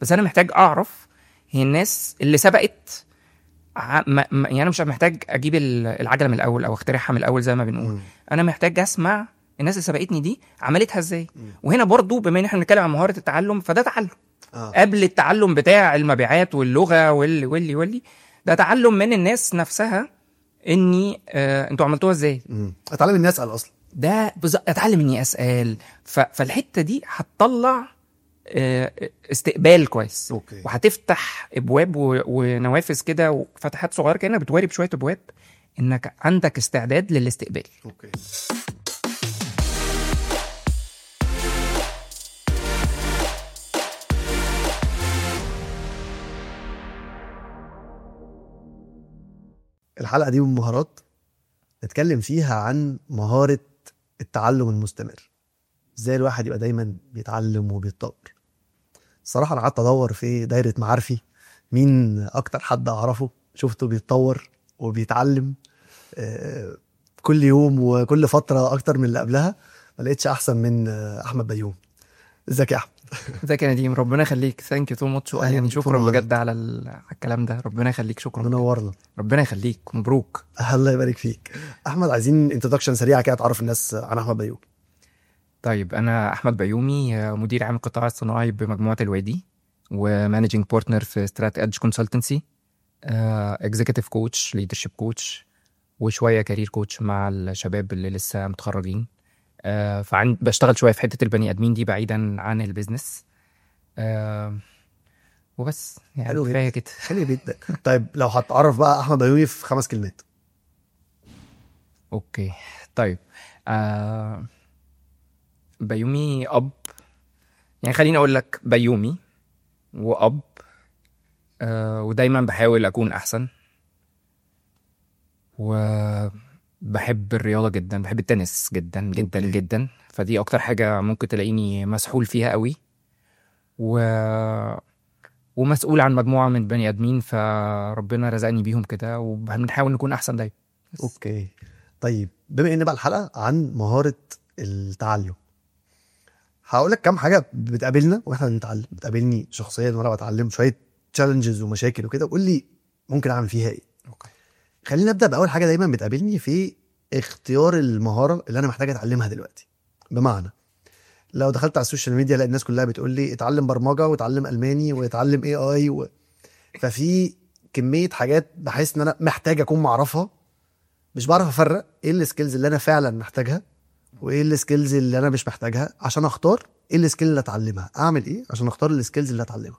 بس انا محتاج اعرف هي الناس اللي سبقت ع- ما ما- يعني انا مش محتاج اجيب ال- العجله من الاول او اخترعها من الاول زي ما بنقول مم. انا محتاج اسمع الناس اللي سبقتني دي عملتها ازاي مم. وهنا برضو بما ان احنا بنتكلم عن مهاره التعلم فده تعلم اه قبل التعلم بتاع المبيعات واللغه واللي واللي واللي ده تعلم من الناس نفسها اني آه انتوا عملتوها ازاي مم. اتعلم اني اسال اصلا ده بز... اتعلم اني اسال ف... فالحته دي هتطلع آه استقبال كويس اوكي وهتفتح ابواب و... ونوافذ كده وفتحات صغيره كانك بتواري بشويه ابواب انك عندك استعداد للاستقبال اوكي الحلقة دي من مهارات نتكلم فيها عن مهارة التعلم المستمر ازاي الواحد يبقى دايما بيتعلم وبيتطور الصراحة أنا قعدت أدور في دايرة معارفي مين أكتر حد أعرفه شفته بيتطور وبيتعلم آه، كل يوم وكل فترة أكتر من اللي قبلها ما لقيتش أحسن من آه، أحمد بيوم ازيك يا أحمد ازيك يا نديم ربنا يخليك ثانك يو سو ماتش أهلاً يعني بيك شكرا والله. بجد على ال- على الكلام ده ربنا يخليك شكرا منورنا ربنا يخليك مبروك الله يبارك فيك أحمد عايزين انتدكشن سريعة كده تعرف الناس عن أحمد بيوم طيب انا احمد بيومي آه، مدير عام القطاع الصناعي بمجموعه الوادي ومانجنج بارتنر في سترات ادج كونسلتنسي اكزيكتيف كوتش ليدرشيب كوتش وشويه كارير كوتش مع الشباب اللي لسه متخرجين آه، فعن بشتغل شويه في حته البني ادمين دي بعيدا عن البيزنس آه، وبس يعني حلو كفايه كده حلو جدا طيب لو هتعرف بقى أحمد بيومي في خمس كلمات اوكي طيب آه بيومي اب يعني خليني اقول لك بيومي واب آه ودايما بحاول اكون احسن وبحب الرياضه جدا بحب التنس جدا جدا أوكي. جدا فدي اكتر حاجه ممكن تلاقيني مسحول فيها قوي و ومسؤول عن مجموعه من بني ادمين فربنا رزقني بيهم كده وبنحاول نكون احسن دايما بس. اوكي طيب بما ان بقى الحلقه عن مهاره التعلم هقول لك كام حاجه بتقابلنا واحنا بنتعلم بتقابلني شخصيا وانا بتعلم شويه تشالنجز ومشاكل وكده وقول لي ممكن اعمل فيها ايه اوكي خلينا نبدا باول حاجه دايما بتقابلني في اختيار المهاره اللي انا محتاج اتعلمها دلوقتي بمعنى لو دخلت على السوشيال ميديا الاقي الناس كلها بتقول لي اتعلم برمجه واتعلم الماني واتعلم اي اي و... ففي كميه حاجات بحس ان انا محتاج اكون معرفها مش بعرف افرق ايه السكيلز اللي انا فعلا محتاجها وايه السكيلز اللي انا مش محتاجها عشان اختار ايه السكيل اللي اتعلمها اعمل ايه عشان اختار السكيلز اللي اتعلمها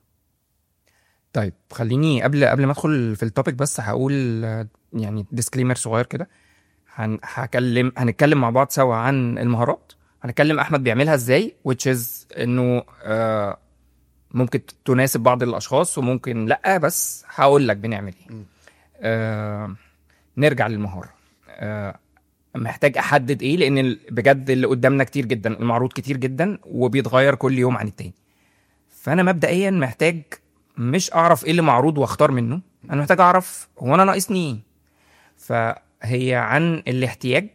طيب خليني قبل قبل ما ادخل في التوبيك بس هقول آه، يعني ديسكليمر صغير كده هن هكلم هنتكلم مع بعض سوا عن المهارات هنتكلم احمد بيعملها ازاي which is انه آه ممكن تناسب بعض الاشخاص وممكن لا بس هقول لك بنعمل ايه م. آه نرجع للمهاره آه محتاج احدد ايه لان ال- بجد اللي قدامنا كتير جدا المعروض كتير جدا وبيتغير كل يوم عن التاني فانا مبدئيا محتاج مش اعرف ايه اللي معروض واختار منه انا محتاج اعرف هو انا ناقصني ايه فهي عن الاحتياج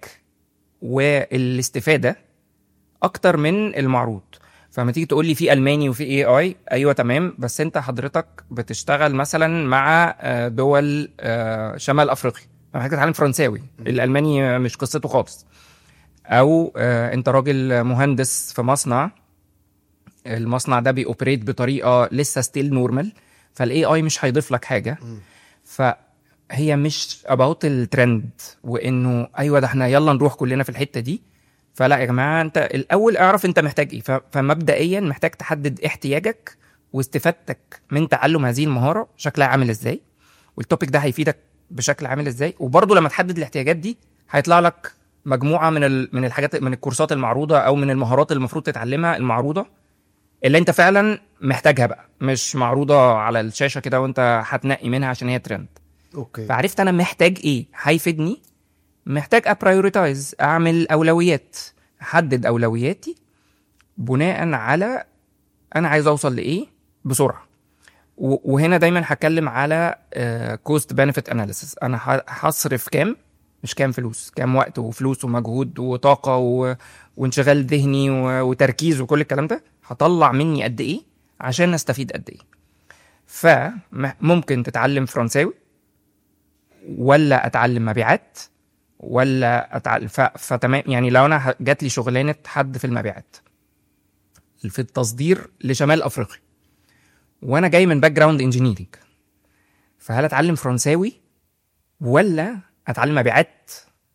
والاستفاده اكتر من المعروض فلما تيجي تقول لي في الماني وفي اي اي ايوه تمام بس انت حضرتك بتشتغل مثلا مع آه، دول آه، شمال افريقيا انا محتاج اتعلم فرنساوي الالماني مش قصته خالص او آه، انت راجل مهندس في مصنع المصنع ده بيوبريت بطريقه لسه ستيل نورمال فالاي اي مش هيضيف لك حاجه مم. فهي مش اباوت الترند وانه ايوه ده احنا يلا نروح كلنا في الحته دي فلا يا جماعه انت الاول اعرف انت محتاج ايه ف- فمبدئيا محتاج تحدد احتياجك واستفادتك من تعلم هذه المهاره شكلها عامل ازاي والتوبيك ده هيفيدك بشكل عامل ازاي وبرضه لما تحدد الاحتياجات دي هيطلع لك مجموعه من ال... من الحاجات من الكورسات المعروضه او من المهارات اللي المفروض تتعلمها المعروضه اللي انت فعلا محتاجها بقى مش معروضه على الشاشه كده وانت هتنقي منها عشان هي ترند اوكي فعرفت انا محتاج ايه هيفيدني محتاج ابرايورتايز اعمل اولويات احدد اولوياتي بناء على انا عايز اوصل لايه بسرعه و- وهنا دايما هتكلم على كوست بنفيت اناليسيس انا ه- هصرف كام مش كام فلوس كام وقت وفلوس ومجهود وطاقه و... وانشغال ذهني و... وتركيز وكل الكلام ده هطلع مني قد ايه عشان استفيد قد ايه فممكن تتعلم فرنساوي ولا اتعلم مبيعات ولا اتعلم ف... فتمام يعني لو انا ه- جات لي شغلانه حد في المبيعات في التصدير لشمال افريقيا وانا جاي من باك جراوند انجينيرنج فهل اتعلم فرنساوي ولا اتعلم مبيعات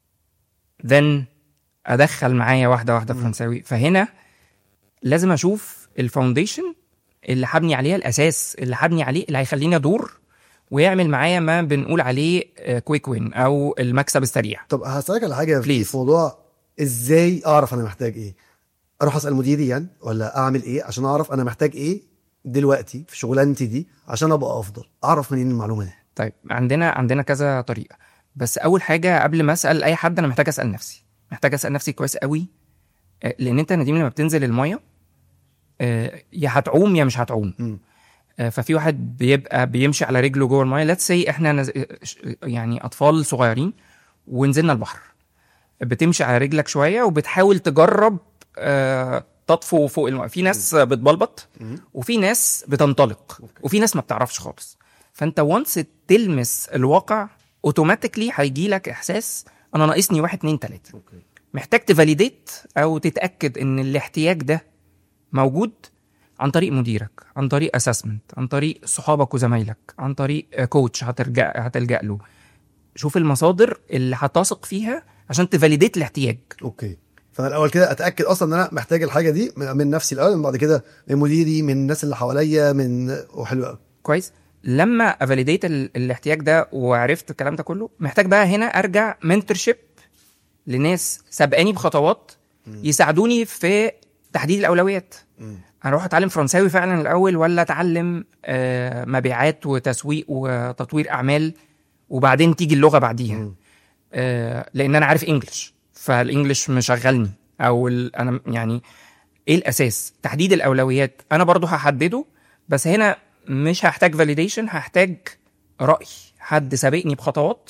ذن ادخل معايا واحده واحده فرنساوي فهنا لازم اشوف الفاونديشن اللي هبني عليها الاساس اللي هبني عليه اللي هيخليني ادور ويعمل معايا ما بنقول عليه كويك وين او المكسب السريع طب هسألك على حاجة في Please. في موضوع ازاي اعرف انا محتاج ايه اروح اسأل مديري يعني ولا اعمل ايه عشان اعرف انا محتاج ايه دلوقتي في شغلانتي دي عشان ابقى افضل اعرف منين المعلومة دي طيب عندنا عندنا كذا طريقه بس اول حاجه قبل ما اسال اي حد انا محتاج اسال نفسي محتاج اسال نفسي كويس قوي آه، لان انت يا نديم لما بتنزل الميه آه، يا هتعوم يا مش هتعوم مم. آه، ففي واحد بيبقى بيمشي على رجله جوه الميه ليتس سي احنا نز... يعني اطفال صغيرين ونزلنا البحر بتمشي على رجلك شويه وبتحاول تجرب آه، تطفو فوق الميه في ناس بتبلبط مم. وفي ناس بتنطلق وفي ناس ما بتعرفش خالص فانت وانس تلمس الواقع اوتوماتيكلي هيجي لك احساس انا ناقصني واحد اتنين تلاته اوكي محتاج تفاليديت او تتاكد ان الاحتياج ده موجود عن طريق مديرك عن طريق اسسمنت عن طريق صحابك وزمايلك عن طريق كوتش هترجع هتلجا له شوف المصادر اللي هتثق فيها عشان تفاليديت الاحتياج اوكي فانا الاول كده اتاكد اصلا ان انا محتاج الحاجه دي من من نفسي الاول بعد كده من مديري من الناس اللي حواليا من وحلو قوي كويس لما افاليديت الاحتياج ده وعرفت الكلام ده كله محتاج بقى هنا ارجع منتورشيب لناس سبقاني بخطوات يساعدوني في تحديد الاولويات هروح اتعلم فرنساوي فعلا الاول ولا اتعلم آه، مبيعات وتسويق وتطوير اعمال وبعدين تيجي اللغه بعديها مم. آه، لان انا عارف انجلش فالانجلش مشغلني او ال- انا يعني ايه الاساس تحديد الاولويات انا برضو هحدده بس هنا مش هحتاج فاليديشن هحتاج راي حد سابقني بخطوات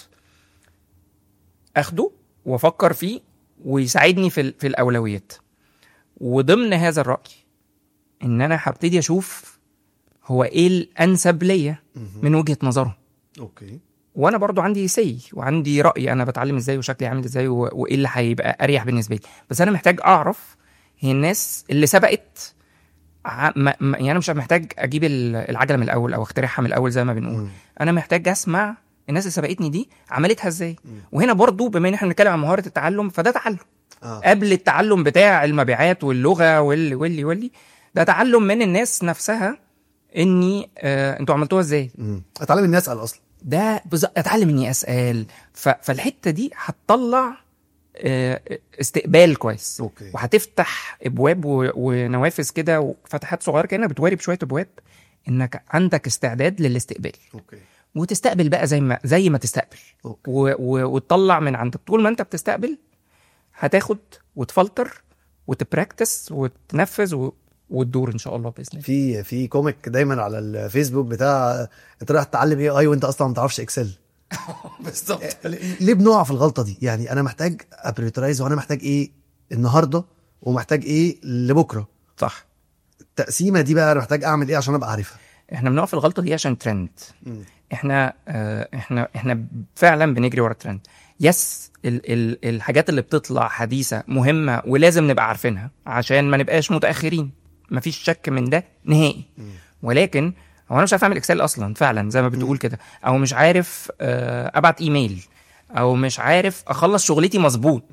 اخده وافكر فيه ويساعدني في ال- في الاولويات وضمن هذا الراي ان انا هبتدي اشوف هو ايه الانسب ليا من وجهه نظره اوكي وانا برضو عندي سي وعندي راي انا بتعلم ازاي وشكلي عامل ازاي و- وايه اللي هيبقى اريح بالنسبه لي بس انا محتاج اعرف هي الناس اللي سبقت ع- ما ما- يعني انا مش محتاج اجيب ال- العجله من الاول او اخترعها من الاول زي ما بنقول مم. انا محتاج اسمع الناس اللي سبقتني دي عملتها ازاي وهنا برضو بما ان احنا بنتكلم عن مهاره التعلم فده تعلم اه قبل التعلم بتاع المبيعات واللغه واللي واللي واللي ده تعلم من الناس نفسها اني آه انتوا عملتوها ازاي مم. اتعلم اني اسال اصلا ده بز... اتعلم اني اسال ف... فالحته دي هتطلع آه، استقبال كويس اوكي وهتفتح ابواب و... ونوافذ كده وفتحات صغيره كانك بتواري بشويه ابواب انك عندك استعداد للاستقبال اوكي وتستقبل بقى زي ما زي ما تستقبل اوكي و... و... وتطلع من عندك طول ما انت بتستقبل هتاخد وتفلتر وتبراكتس وتنفذ و... وتدور ان شاء الله باذن الله في في كوميك دايما على الفيسبوك بتاع انت رايح تتعلم اي اي وانت اصلا ما تعرفش اكسل بالظبط ليه بنقع في الغلطه دي يعني انا محتاج ابريوترايز وانا محتاج ايه النهارده ومحتاج ايه لبكره صح التقسيمه دي بقى انا محتاج اعمل ايه عشان ابقى عارفها احنا بنقف في الغلطه دي عشان ترند احنا آه، احنا احنا فعلا بنجري ورا الترند يس ال ال الحاجات اللي بتطلع حديثه مهمه ولازم نبقى عارفينها عشان ما نبقاش متاخرين مفيش شك من ده نهائي ولكن هو انا مش عارف اعمل اكسل اصلا فعلا زي ما بتقول كده او مش عارف آه، ابعت ايميل او مش عارف اخلص شغلتي مظبوط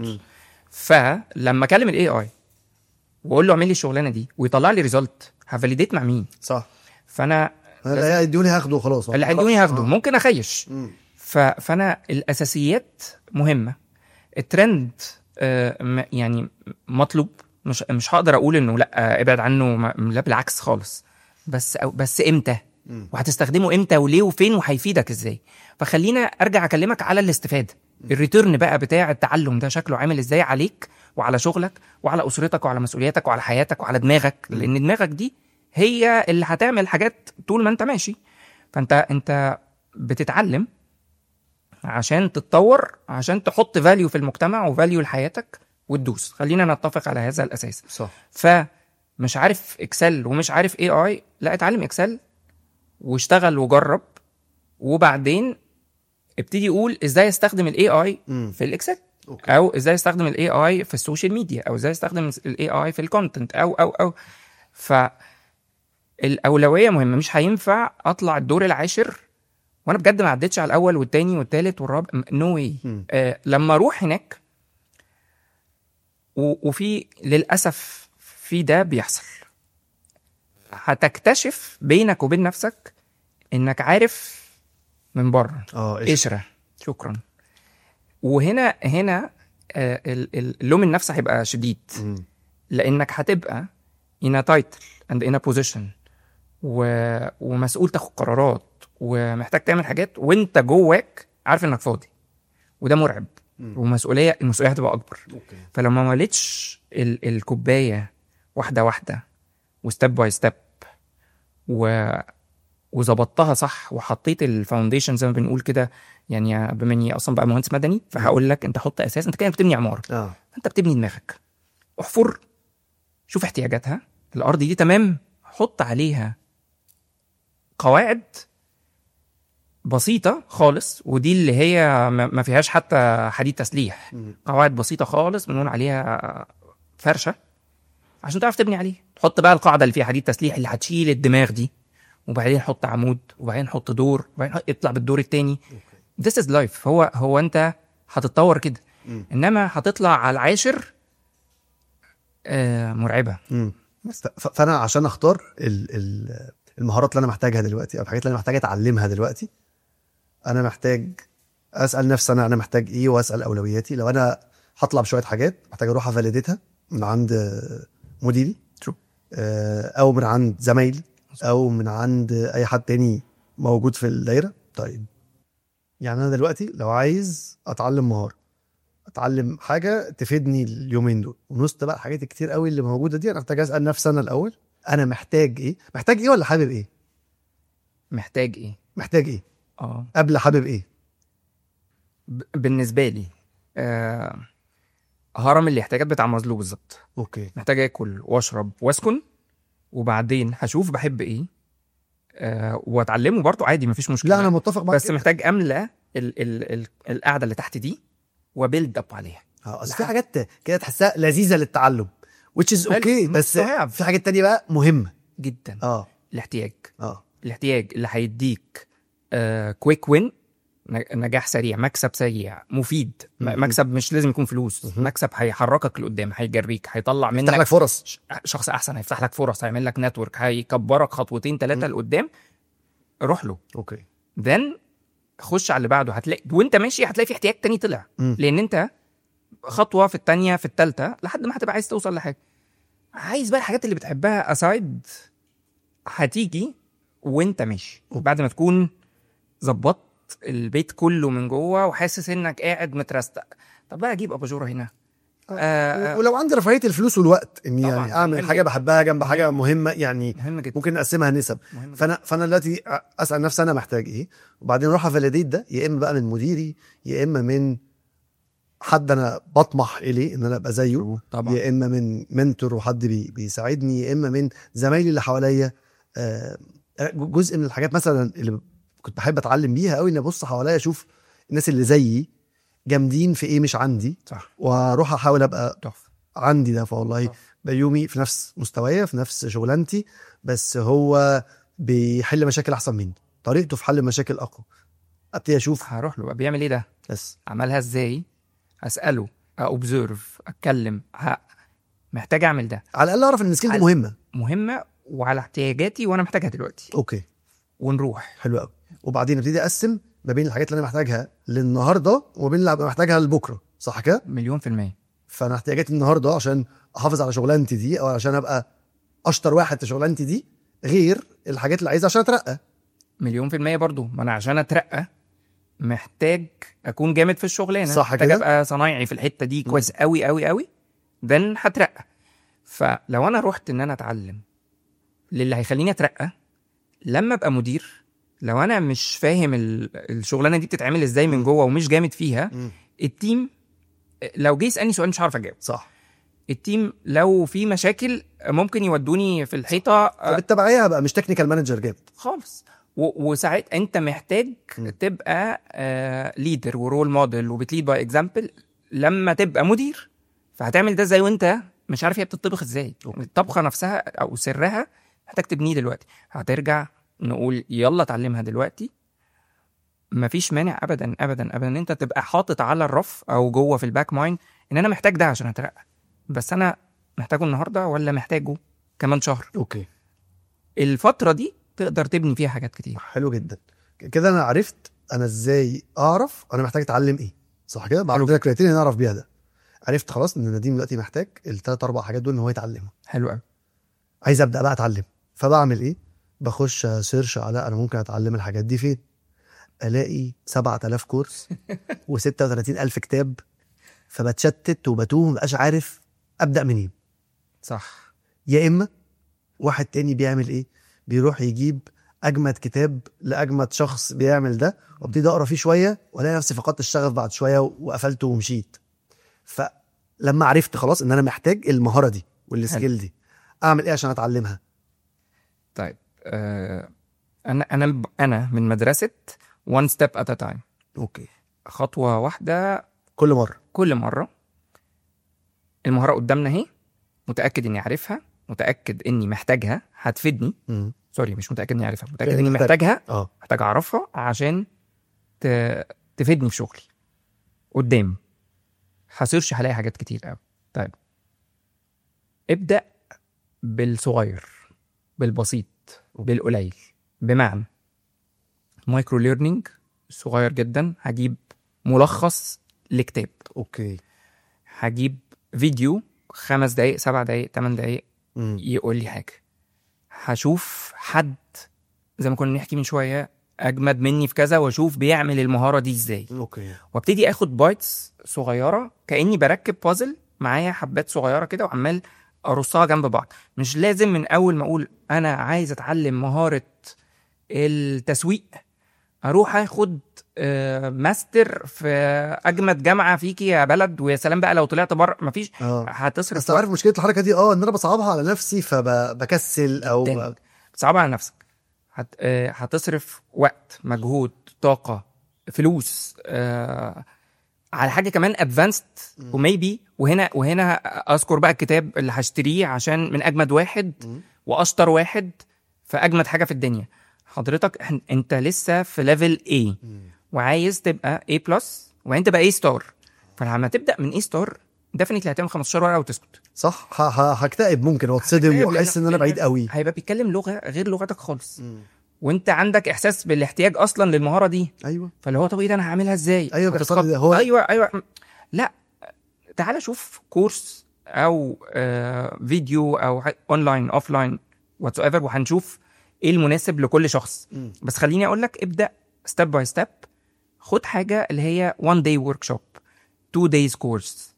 فلما اكلم الاي اي واقول له اعمل لي الشغلانه دي ويطلع لي ريزلت هفاليديت مع مين صح فانا انا اللي هيدوني هاخده وخلاص اللي هيدوني هاخده آه. ممكن اخيش مم. ف... فانا الاساسيات مهمه الترند آه، م- يعني مطلوب مش مش هقدر اقول انه لا ابعد عنه ما- لا بالعكس خالص بس أو بس امتى مم. وهتستخدمه امتى وليه وفين وهيفيدك ازاي فخلينا ارجع اكلمك على الاستفاده الريتيرن بقى بتاع التعلم ده شكله عامل ازاي عليك وعلى شغلك وعلى اسرتك وعلى مسؤولياتك وعلى حياتك وعلى دماغك لان دماغك دي هي اللي هتعمل حاجات طول ما انت ماشي فانت انت بتتعلم عشان تتطور عشان تحط فاليو في المجتمع وفاليو لحياتك وتدوس خلينا نتفق على هذا الاساس صح مش عارف اكسل ومش عارف اي اي لا اتعلم اكسل واشتغل وجرب وبعدين ابتدي يقول ازاي استخدم الاي اي مم. في الاكسل اوكي او ازاي استخدم الاي اي في السوشيال ميديا او ازاي استخدم الاي اي في الكونتنت او او او ف الاولويه مهمه مش هينفع اطلع الدور العاشر وانا بجد ما عدتش على الاول والتاني والتالت والرابع نو واي مم. آه لما اروح هناك و- وفي للاسف في ده بيحصل هتكتشف بينك وبين نفسك انك عارف من بره اه قشطة. قشره شكرا وهنا هنا آه، ال- ال- اللوم النفس هيبقى شديد مم. لانك هتبقى in a title and in a position و... ومسؤول تاخد قرارات ومحتاج تعمل حاجات وانت جواك عارف انك فاضي وده مرعب مم. ومسؤوليه المسؤوليه هتبقى اكبر اوكي فلو ما مليتش ال... الكوبايه واحده واحده وستيب باي ستيب و وظبطتها صح وحطيت الفاونديشن زي ما بنقول كده يعني بما اني اصلا بقى مهندس مدني فهقول لك انت حط اساس انت كده بتبني عماره اه انت بتبني دماغك احفر شوف احتياجاتها الارض دي تمام حط عليها قواعد بسيطة خالص ودي اللي هي ما ما فيهاش حتى حديد تسليح مم. قواعد بسيطة خالص بنقول عليها فرشة عشان تعرف تبني عليه تحط بقى القاعدة اللي فيها حديد تسليح اللي هتشيل الدماغ دي وبعدين حط عمود وبعدين حط دور وبعدين اطلع بالدور التاني This is life هو هو انت هتتطور كده مم. انما هتطلع على العاشر آه مرعبه مم. ف- ف- فانا عشان اختار ال- ال- المهارات اللي انا محتاجها دلوقتي او الحاجات اللي انا محتاج اتعلمها دلوقتي انا محتاج اسال نفسي انا انا محتاج ايه واسال اولوياتي لو انا هطلع بشويه حاجات محتاج اروح افاليديتها من عند آه، مديري True. آه، او من عند زمايلي او من عند اي حد تاني موجود في الدايره طيب يعني انا دلوقتي لو عايز اتعلم مهاره اتعلم حاجه تفيدني اليومين دول ونص بقى الحاجات الكتير قوي اللي موجوده دي انا محتاج اسال نفسي انا الاول انا محتاج ايه محتاج ايه ولا حابب ايه محتاج ايه محتاج ايه اه قبل حابب ايه ب- بالنسبه لي آه هرم الاحتياجات بتاع مازلو بالظبط اوكي محتاج اكل واشرب واسكن وبعدين هشوف بحب ايه آه واتعلمه برضه عادي مفيش مشكله لا انا متفق معاك بس جداً. محتاج املى ال ال ال القعده اللي تحت دي وبيلد اب عليها اه اصل في حاجات كده تحسها لذيذه للتعلم which is حلو. اوكي بس صحيح. في حاجات تانية بقى مهمه جدا اه الاحتياج اه الاحتياج اللي هيديك كويك وين نجاح سريع مكسب سريع مفيد م- مم. مكسب مش لازم يكون فلوس مهم. مكسب هيحركك لقدام هيجريك هيطلع يفتح منك لك فرص ش- شخص احسن هيفتح لك فرص هيعمل لك نتورك هيكبرك خطوتين ثلاثه مم. لقدام روح له اوكي ذن خش على اللي بعده هتلاقي وانت ماشي هتلاقي في احتياج تاني طلع مم. لان انت خطوه في الثانيه في الثالثه لحد ما هتبقى عايز توصل لحاجه عايز بقى الحاجات اللي بتحبها اسايد هتيجي وانت ماشي بعد ما تكون ظبطت البيت كله من جوه وحاسس انك قاعد مترستق طب بقى اجيب اباجوره هنا آه آه ولو عندي رفاهيه الفلوس والوقت اني طبعاً. يعني اعمل مهم حاجه جداً. بحبها جنب حاجه مهمه يعني مهم جدا ممكن نقسمها نسب مهم جدا فانا فانا دلوقتي اسال نفسي انا محتاج ايه وبعدين اروح افاليديت ده يا اما بقى من مديري يا اما من حد انا بطمح اليه ان انا ابقى زيه طبعا يا اما من منتور وحد بي بيساعدني يا اما من زمايلي اللي حواليا آه، جزء من الحاجات مثلا اللي كنت بحب اتعلم بيها قوي اني ابص حواليا اشوف الناس اللي زيي جامدين في ايه مش عندي صح واروح احاول ابقى تحفه عندي ده فوالله صح. بيومي في نفس مستوايا في نفس شغلانتي بس هو بيحل مشاكل احسن مني طريقته في حل المشاكل اقوى ابتدي اشوف هروح له بقى بيعمل ايه ده بس عملها ازاي اساله اوبزرف اتكلم ه... محتاج اعمل ده على الاقل اعرف ان السكيل دي على- مهمه مهمه وعلى احتياجاتي وانا محتاجها دلوقتي اوكي ونروح حلو قوي وبعدين ابتدي اقسم ما بين الحاجات اللي انا محتاجها للنهارده وما بين اللي هبقى محتاجها لبكره صح كده مليون في المية فانا احتياجاتي النهارده عشان احافظ على شغلانتي دي او عشان ابقى اشطر واحد في شغلانتي دي غير الحاجات اللي عايزها عشان اترقى مليون في المية برضو ما انا عشان اترقى محتاج اكون جامد في الشغلانه صح محتاج كده؟ ابقى صنايعي في الحته دي كويس قوي قوي قوي then هترقى فلو انا رحت ان انا اتعلم للي هيخليني اترقى لما ابقى مدير لو انا مش فاهم ال- الشغلانه دي بتتعمل ازاي من جوه ومش جامد فيها التيم لو جه يسالني سؤال مش هعرف اجاوب صح التيم لو في مشاكل ممكن يودوني في الحيطه آه، بالتبعيه هبقى مش تكنيكال مانجر جامد خالص و- وساعات انت محتاج م. تبقى ليدر ورول موديل وبتليد باي اكزامبل لما تبقى مدير فهتعمل ده ازاي وانت مش عارف هي بتطبخ ازاي أوكي. الطبخه نفسها او سرها محتاج تبنيه دلوقتي هترجع نقول يلا اتعلمها دلوقتي مفيش مانع ابدا ابدا ابدا ان انت تبقى حاطط على الرف او جوه في الباك مايند ان انا محتاج ده عشان اترقى بس انا محتاجه النهارده ولا محتاجه كمان شهر اوكي الفتره دي تقدر تبني فيها حاجات كتير حلو جدا كده انا عرفت انا ازاي اعرف انا محتاج اتعلم ايه صح كده بعد كده كريتيريا نعرف بيها ده عرفت خلاص ان نديم دلوقتي محتاج الثلاث اربع حاجات دول ان هو يتعلمهم حلو قوي عايز ابدا بقى اتعلم فبعمل ايه بخش سيرش على انا ممكن اتعلم الحاجات دي فين الاقي 7000 كورس و36000 كتاب فبتشتت وبتوه مبقاش عارف ابدا منين صح يا اما واحد تاني بيعمل ايه بيروح يجيب اجمد كتاب لاجمد شخص بيعمل ده وابتدي اقرا فيه شويه والاقي نفسي فقدت الشغف بعد شويه وقفلته ومشيت فلما عرفت خلاص ان انا محتاج المهاره دي والسكيل دي اعمل ايه عشان اتعلمها طيب آه انا انا انا من مدرسه one step at a time اوكي خطوه واحده كل مره كل مره المهاره قدامنا اهي متاكد اني عارفها متاكد اني محتاجها هتفيدني مم. سوري مش متاكد اني عارفها متاكد يعني اني محتاج. محتاجها اه محتاج اعرفها عشان ت... تفيدني في شغلي قدام هسيرش هلاقي حاجات كتير قوي طيب ابدا بالصغير بالبسيط بالقليل بمعنى مايكرو ليرنينج صغير جدا هجيب ملخص لكتاب اوكي هجيب فيديو خمس دقايق سبع دقايق تمن دقايق مم. يقول لي حاجه هشوف حد زي ما كنا نحكي من شويه اجمد مني في كذا واشوف بيعمل المهاره دي ازاي اوكي وابتدي اخد بايتس صغيره كاني بركب بازل معايا حبات صغيره كده وعمال ارصها جنب بعض مش لازم من اول ما اقول انا عايز اتعلم مهاره التسويق اروح اخد آه، ماستر في اجمد جامعه فيكي يا بلد ويا سلام بقى لو طلعت بره مفيش اه هتصرف بس عارف مشكله الحركه دي اه ان انا بصعبها على نفسي فبكسل او جداً. صعبة على نفسك هت... آه، هتصرف وقت مجهود طاقة فلوس آه... على حاجة كمان ادفانسد مم. وميبي وهنا وهنا اذكر بقى الكتاب اللي هشتريه عشان من اجمد واحد مم. واشطر واحد في اجمد حاجة في الدنيا حضرتك إحنا- انت لسه في ليفل A مم. وعايز تبقى A بلس وانت تبقى A ستار فلما تبدا من A ستار ديفنتلي هتعمل 15 ورقه وتسكت صح ه- ه- هكتئب ممكن واتصدم هتكتئب واحس ان انا لأن- بعيد قوي هيبقى بيتكلم لغه غير لغتك خالص وانت عندك احساس بالاحتياج اصلا للمهاره دي ايوه فاللي هو طب ايه ده انا هعملها ازاي ايوه بيحصل لي هتتخض. ده هو ايوه ايوه لا تعال شوف كورس او آه فيديو او اونلاين اوف لاين واتس ايفر وهنشوف ايه المناسب لكل شخص مم. بس خليني اقول لك ابدا ستيب باي ستيب خد حاجه اللي هي 1 داي ورك شوب 2 دايز كورس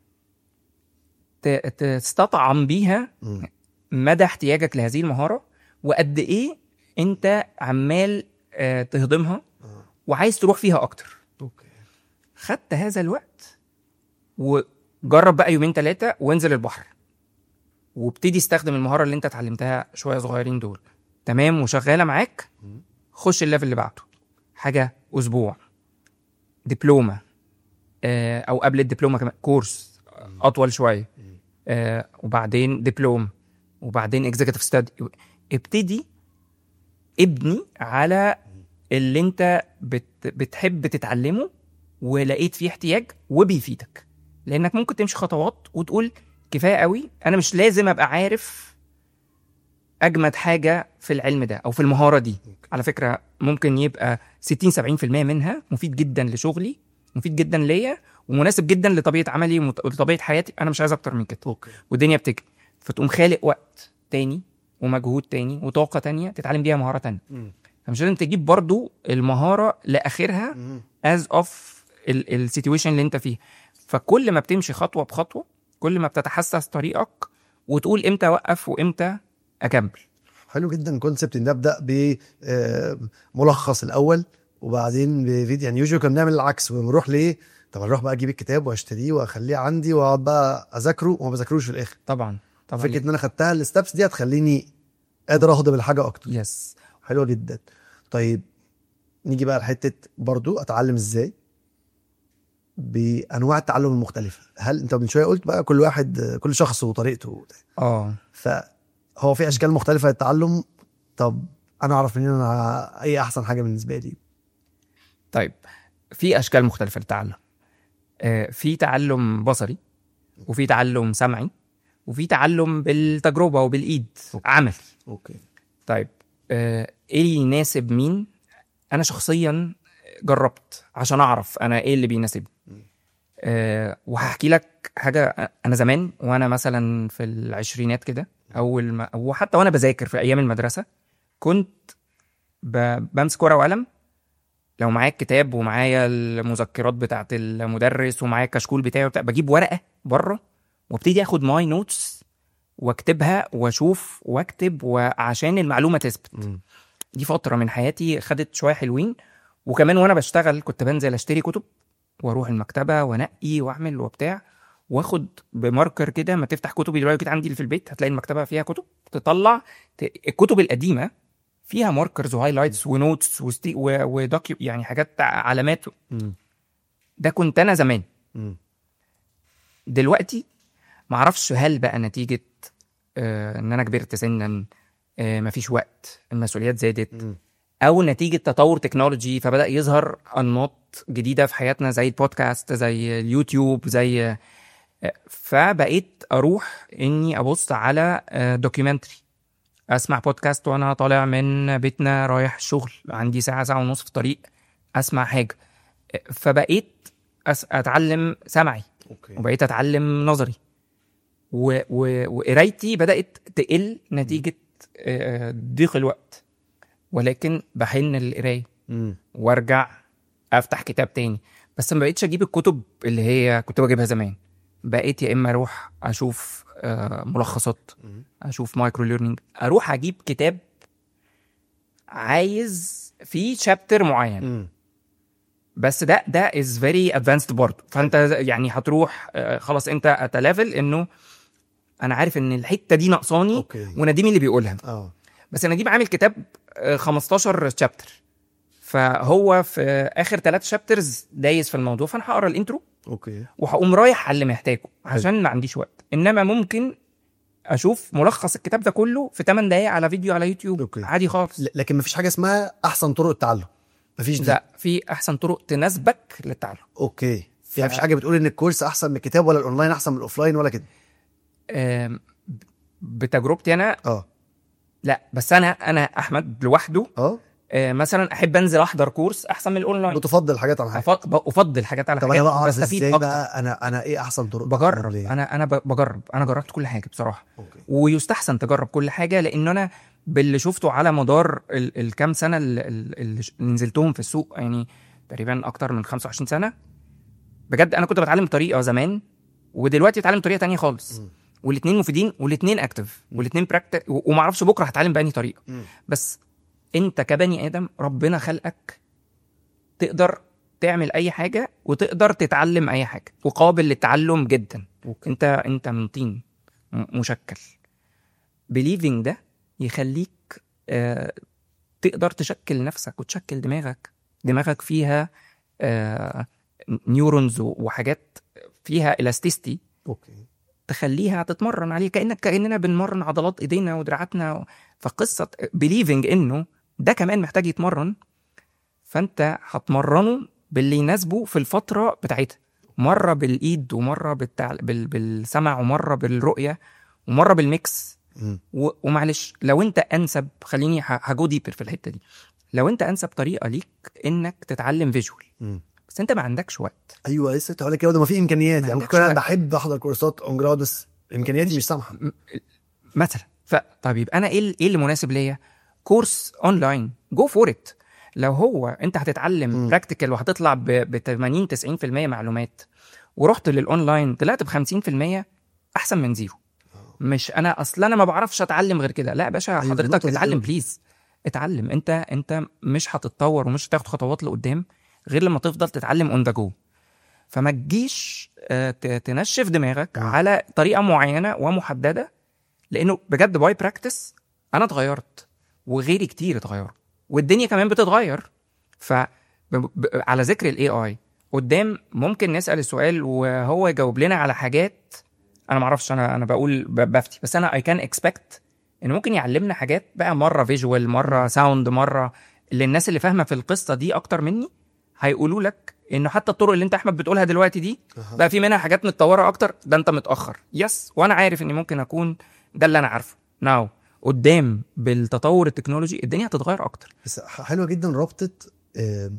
تستطعم بيها مم. مدى احتياجك لهذه المهاره وقد ايه انت عمال آه، تهضمها آه. وعايز تروح فيها اكتر اوكي خدت هذا الوقت وجرب بقى يومين ثلاثه وانزل البحر وابتدي استخدم المهاره اللي انت اتعلمتها شويه صغيرين دول تمام وشغاله معاك مم. خش الليفل اللي بعده حاجه اسبوع دبلومه آه، او قبل الدبلومه كمان كورس اطول شويه مم. آه، وبعدين دبلوم وبعدين اكزيكتيف ستادي ابتدي ابني على اللي انت بت بتحب تتعلمه ولقيت فيه احتياج وبيفيدك لانك ممكن تمشي خطوات وتقول كفايه قوي انا مش لازم ابقى عارف اجمد حاجه في العلم ده او في المهاره دي على فكره ممكن يبقى 60 70% منها مفيد جدا لشغلي مفيد جدا ليا ومناسب جدا لطبيعه عملي ومت- ولطبيعه حياتي انا مش عايز اكتر من كده اوكي والدنيا بتجري فتقوم خالق وقت تاني ومجهود تاني وطاقه تانية تتعلم بيها مهاره تانية مم. فمش لازم تجيب برضو المهاره لاخرها مم. از اوف السيتويشن اللي انت فيه فكل ما بتمشي خطوه بخطوه كل ما بتتحسس طريقك وتقول امتى اوقف وامتى اكمل حلو جدا كونسبت ان ابدا بملخص الاول وبعدين بفيديو يعني يوجوالي كنا بنعمل العكس ونروح ل طب اروح بقى اجيب الكتاب واشتريه واخليه عندي واقعد بقى اذاكره وما بذاكروش في الاخر طبعا طبعا فكره ان انا خدتها الستبس دي هتخليني قادر اهضم الحاجه اكتر يس حلوه جدا طيب نيجي بقى لحته برضو اتعلم ازاي بانواع التعلم المختلفه هل انت من شويه قلت بقى كل واحد كل شخص وطريقته اه فهو في اشكال مختلفه للتعلم طب انا اعرف منين انا ايه احسن حاجه بالنسبه لي طيب في اشكال مختلفه للتعلم آه، في تعلم بصري وفي تعلم سمعي وفي تعلم بالتجربه وبالايد عمل اوكي طيب آه، ايه اللي يناسب مين انا شخصيا جربت عشان اعرف انا ايه اللي بيناسبني أه وهحكي لك حاجه انا زمان وانا مثلا في العشرينات كده اول ما وحتى وانا بذاكر في ايام المدرسه كنت ب... بمسك ورقه وقلم لو معايا الكتاب ومعايا المذكرات بتاعت المدرس ومعايا الكشكول بتاعي وبتاع بجيب ورقه بره وابتدي اخد ماي نوتس واكتبها واشوف واكتب وعشان المعلومه تثبت مم. دي فتره من حياتي خدت شويه حلوين وكمان وانا بشتغل كنت بنزل اشتري كتب واروح المكتبه وانقي واعمل وبتاع واخد بماركر كده ما تفتح كتبي دلوقتي كده عندي اللي في البيت هتلاقي المكتبه فيها كتب تطلع ت... الكتب القديمه فيها ماركرز وهايلايتس ونوتس وستي و... ودوكيو يعني حاجات علامات مم. ده كنت انا زمان مم. دلوقتي معرفش هل بقى نتيجه آه ان انا كبرت سنا آه مفيش وقت المسؤوليات زادت مم. او نتيجه تطور تكنولوجي فبدا يظهر انماط جديده في حياتنا زي البودكاست زي اليوتيوب زي فبقيت اروح اني ابص على دوكيومنتري اسمع بودكاست وانا طالع من بيتنا رايح الشغل عندي ساعه ساعه ونص في الطريق اسمع حاجه فبقيت أس- اتعلم سمعي اوكي وبقيت اتعلم نظري و... و... وقرايتي بدات تقل نتيجه آه، ضيق الوقت ولكن بحن للقرايه مم. وارجع افتح كتاب تاني بس ما بقيتش اجيب الكتب اللي هي كنت بجيبها زمان بقيت يا اما اروح اشوف آه، ملخصات مم. اشوف مايكرو ليرنينج اروح اجيب كتاب عايز فيه شابتر معين مم. بس ده ده از فيري ادفانسد برضه فانت يعني هتروح آه، خلاص انت ات ليفل انه انا عارف ان الحته دي ناقصاني اوكي ونديم اللي بيقولها اه بس نديم عامل كتاب آه، 15 شابتر فهو في اخر ثلاث شابترز دايس في الموضوع فانا هقرا الانترو اوكي وهقوم رايح على اللي محتاجه عشان ما عنديش وقت انما ممكن اشوف ملخص الكتاب ده كله في 8 دقايق على فيديو على يوتيوب أوكي. عادي خالص ل- لكن مفيش حاجه اسمها احسن طرق التعلم مفيش دي لا في احسن طرق تناسبك للتعلم اوكي يعني مفيش حاجه بتقول ان الكورس احسن من الكتاب ولا الاونلاين احسن من الاوفلاين ولا كده آم، بتجربتي انا اه لا بس انا انا احمد لوحده اه آه، مثلا احب انزل احضر كورس احسن من الاونلاين بتفضل حاجات عن حاجه أف- ب- افضل حاجات على طب حاجات انا بقى اعرف بستفيد ازاي اكتر بقى انا انا ايه احسن طرق بجرب ليه؟ انا انا ب- بجرب انا جربت كل حاجه بصراحه اوكي ويستحسن تجرب كل حاجه لان انا باللي شفته على مدار ال- الكام سنه اللي, اللي ش- اللي نزلتهم في السوق يعني تقريبا اكتر من 25 سنه بجد انا كنت بتعلم طريقه زمان ودلوقتي بتعلم طريقه تانية خالص مم. والاثنين مفيدين والاثنين اكتف والاثنين براكت وما اعرفش بكره هتعلم بأنهي طريقه مم. بس انت كبني ادم ربنا خلقك تقدر تعمل اي حاجه وتقدر تتعلم اي حاجه وقابل للتعلم جدا اوكي انت انت من طين م- مشكل بليفنج ده يخليك آه تقدر تشكل نفسك وتشكل دماغك دماغك فيها آه نيورونز وحاجات فيها الاستيستي اوكي تخليها تتمرن عليه كانك كاننا بنمرن عضلات ايدينا ودراعاتنا فقصه بليفنج انه ده كمان محتاج يتمرن فانت هتمرنه باللي يناسبه في الفتره بتاعتها مره بالايد ومره بالتع... بال... بالسمع ومره بالرؤيه ومره بالميكس مم. و... ومعلش لو انت انسب خليني ه- هجو ديبر في الحته دي لو انت انسب طريقه ليك انك تتعلم فيجوال مم. بس انت ما عندكش وقت ايوه لسه كنت هقول لك كده ما في امكانيات ما يعني ممكن عندكش انا وقت. بحب احضر كورسات اون جراوند بس امكانياتي مش سامحه مثلا ف طب يبقى انا ايه ال- ايه اللي مناسب ليا كورس اونلاين جو فور ات لو هو انت هتتعلم مم. براكتيكال وهتطلع ب 80 90% معلومات ورحت للاونلاين طلعت ب 50% احسن من زيرو مش انا اصلا انا ما بعرفش اتعلم غير كده لا يا باشا أيوة، حضرتك النقطة دي اتعلم حلوة. بليز اتعلم انت انت مش هتتطور ومش هتاخد خطوات لقدام غير لما تفضل تتعلم اون ذا جو فما تجيش آه، ت- تنشف دماغك مم. على طريقه معينه ومحدده لانه بجد باي براكتس انا اتغيرت وغيري كتير اتغيروا والدنيا كمان بتتغير ف ب- ب- على ذكر الاي اي قدام ممكن نسال السؤال وهو يجاوب لنا على حاجات انا ما اعرفش انا انا بقول ب- بفتي بس انا اي كان اكسبكت ان ممكن يعلمنا حاجات بقى مره فيجوال مره ساوند مره اللي الناس اللي فاهمه في القصه دي اكتر مني هيقولوا لك انه حتى الطرق اللي انت احمد بتقولها دلوقتي دي أها. بقى في منها حاجات متطوره اكتر ده انت متاخر يس وانا عارف اني ممكن اكون ده اللي انا عارفه ناو قدام بالتطور التكنولوجي الدنيا هتتغير اكتر بس ح- حلوه جدا رابطه آم،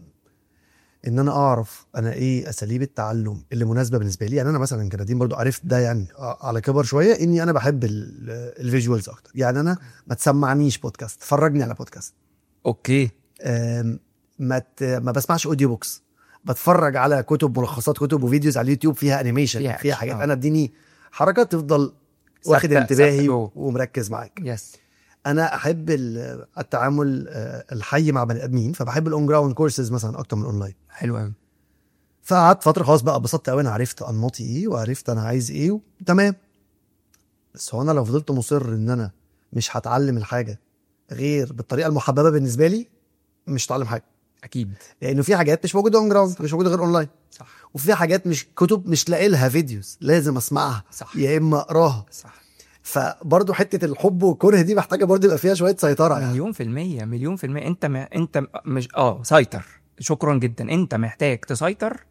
ان انا اعرف انا ايه اساليب التعلم اللي مناسبه بالنسبه لي يعني انا مثلا كنديم برضو عرفت ده يعني ع- على كبر شويه اني انا بحب الفيجوالز اكتر يعني انا ما تسمعنيش بودكاست فرجني على بودكاست اوكي آم، ما ت- ما بسمعش اوديو بوكس بتفرج على كتب ملخصات كتب وفيديوز على اليوتيوب فيها انيميشن فيها فيها, فيها أكشن، حاجات آه. انا اديني حركه تفضل واخد ثابتة- انتباهي ثابتة و- جوه. ومركز معاك يس انا احب ال- التعامل آه، الحي مع بني ادمين فبحب الاون جراوند كورسز مثلا اكتر من الاونلاين حلو قوي فقعدت فتره خلاص بقى اتبسطت قوي انا عرفت انماطي ايه وعرفت انا عايز ايه تمام بس هو انا لو فضلت مصر ان انا مش هتعلم الحاجه غير بالطريقه المحببه بالنسبه لي مش هتعلم حاجه اكيد لانه في حاجات مش موجوده اون جراوند مش موجوده غير اونلاين صح وفي حاجات مش كتب مش لاقي لها فيديوز لازم اسمعها صح يا اما اقراها صح فبرضه حته الحب والكره دي محتاجه برضه يبقى فيها شويه سيطره يعني مليون في المية مليون في المية انت ما انت م- مش اه سيطر شكرا جدا انت محتاج تسيطر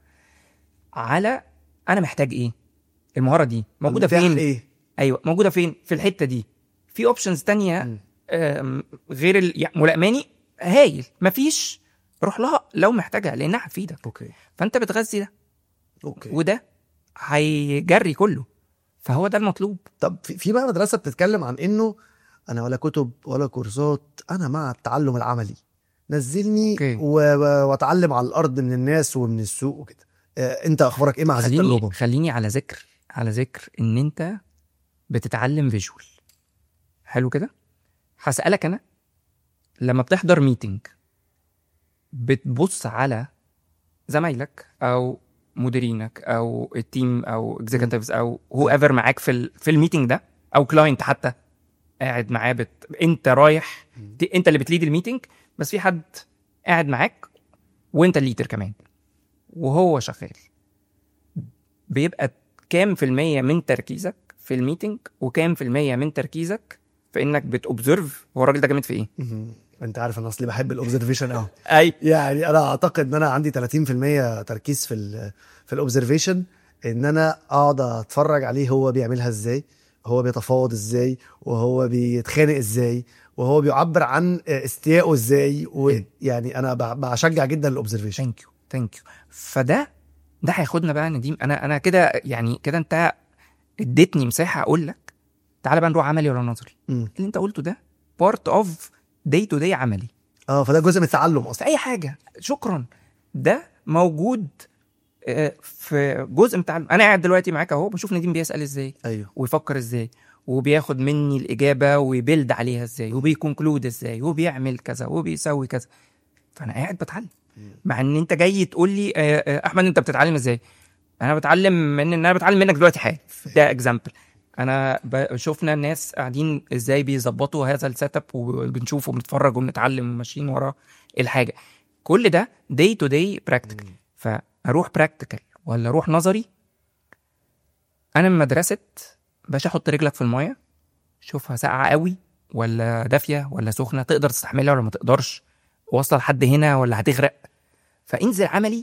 على انا محتاج ايه المهارة دي موجودة المتاح فين ايه ايوه موجودة فين في الحتة دي في اوبشنز تانية مم. آم، غير ال... يعني ملائماني هايل مفيش روح لها لو محتاجها لانها هتفيدك اوكي فانت بتغذي ده اوكي وده هيجري كله فهو ده المطلوب طب في في بقى مدرسه بتتكلم عن انه انا ولا كتب ولا كورسات انا مع التعلم العملي نزلني أوكي. و... و- واتعلم على الارض من الناس ومن السوق وكده آه انت اخبارك ايه مع هذه خليني التجربه خليني على ذكر على ذكر ان انت بتتعلم فيجوال حلو كده هسألك انا لما بتحضر ميتنج بتبص على زمايلك او مديرينك او التيم او اكزيكتيفز او هو ايفر معاك في ال... في الميتنج ده او كلاينت حتى قاعد معاه بت... انت رايح ت... انت اللي بتليد الميتنج بس في حد قاعد معاك وانت الليدر كمان وهو شغال بيبقى كام في المية من تركيزك في الميتنج وكام في المية من تركيزك في انك بتوبزرف هو الراجل ده جامد في ايه مهم. انت عارف انا اصلي بحب الاوبزرفيشن قوي اي يعني انا اعتقد ان انا عندي 30% تركيز في ال في الاوبزرفيشن ان انا اقعد اتفرج عليه هو بيعملها ازاي هو بيتفاوض ازاي وهو بيتخانق ازاي وهو بيعبر عن استيائه ازاي ويعني انا ب- بشجع جدا الاوبزرفيشن ثانك يو ثانك يو فده ده هياخدنا بقى يا نديم انا انا كده يعني كده انت اديتني مساحه اقول لك تعالى بقى نروح عملي ولا نظري مم. اللي انت قلته ده بارت اوف داي تو داي عملي اه فده جزء من التعلم اصلا في اي حاجه شكرا ده موجود آه، في جزء من التعلم انا قاعد دلوقتي معاك اهو بشوف نديم بيسال ازاي ايوه ويفكر ازاي وبياخد مني الاجابه ويبيلد عليها ازاي وبيكونكلود ازاي وبيعمل كذا وبيسوي كذا فانا قاعد بتعلم مع ان انت جاي تقول لي آه، آه، احمد انت بتتعلم ازاي انا بتعلم من ان انا بتعلم منك دلوقتي حاجه ده اكزامبل انا ب- شفنا الناس قاعدين ازاي بيظبطوا هذا السيت اب وبنشوف وبنتفرج وبنتعلم وماشيين ورا الحاجه كل ده داي تو داي براكتيكال فاروح براكتيكال ولا اروح نظري انا من مدرسه باشا حط رجلك في المايه شوفها ساقعه قوي ولا دافيه ولا سخنه تقدر تستحملها ولا ما تقدرش واصله لحد هنا ولا هتغرق فانزل عملي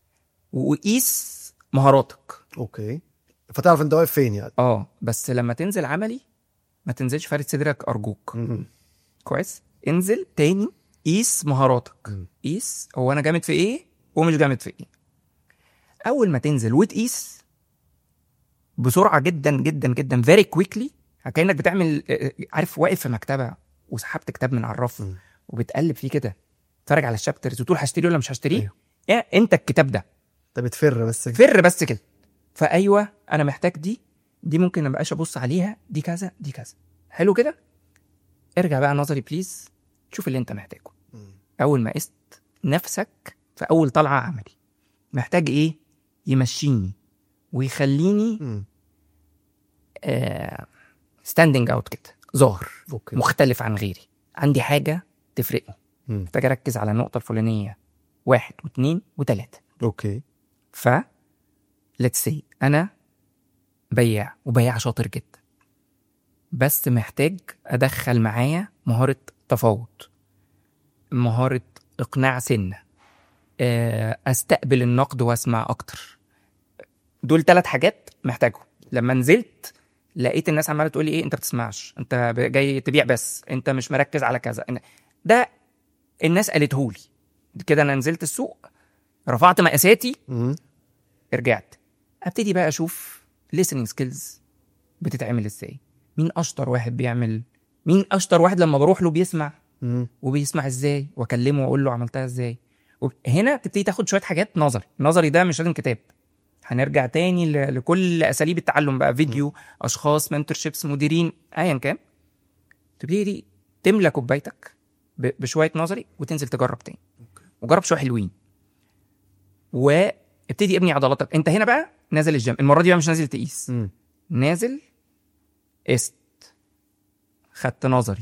وقيس مهاراتك اوكي فتعرف انت واقف فين يعني اه بس لما تنزل عملي ما تنزلش فارد صدرك ارجوك مم. كويس انزل تاني قيس مهاراتك مم. قيس هو انا جامد في ايه ومش جامد في ايه اول ما تنزل وتقيس بسرعه جدا جدا جدا فيري كويكلي كانك بتعمل آه، عارف واقف في مكتبه وسحبت كتاب من على الرف مم. وبتقلب فيه كده تتفرج على الشابترز وتقول هشتريه ولا مش هشتريه أيوه. يا انت الكتاب ده انت بتفر بس فر بس كده فايوه انا محتاج دي دي ممكن ما بقاش ابص عليها دي كذا دي كذا حلو كده ارجع بقى نظري بليز شوف اللي انت محتاجه مم. اول ما قست نفسك في اول طلعه عملي محتاج ايه يمشيني ويخليني مم. ستاندنج اوت كده ظاهر اوكي مختلف عن غيري عندي حاجه تفرقني مم. محتاج اركز على النقطه الفلانيه واحد واثنين وثلاثه اوكي ف let's say انا بياع وبياع شاطر جدا بس محتاج ادخل معايا مهاره تفاوض مهاره اقناع سنه آه، استقبل النقد واسمع اكتر دول ثلاث حاجات محتاجهم لما نزلت لقيت الناس عماله تقول لي ايه انت بتسمعش انت ب- جاي تبيع بس انت مش مركز على كذا إن- ده الناس قالته لي كده انا نزلت السوق رفعت مقاساتي مم. رجعت ابتدي بقى اشوف listening skills بتتعمل ازاي مين اشطر واحد بيعمل مين اشطر واحد لما بروح له بيسمع مم. وبيسمع ازاي واكلمه واقول له عملتها ازاي وب- هنا تبتدي تاخد شويه حاجات نظري نظري ده مش لازم كتاب هنرجع تاني ل- لكل اساليب التعلم بقى فيديو اشخاص منتورشيبس مديرين ايا كان تبتدي تملى كوبايتك ب- بشويه نظري وتنزل تجرب تاني وجرب شويه حلوين وابتدي ابني عضلاتك انت هنا بقى نازل الجيم المره دي بقى مش نازل تقيس مم. نازل قست خدت نظري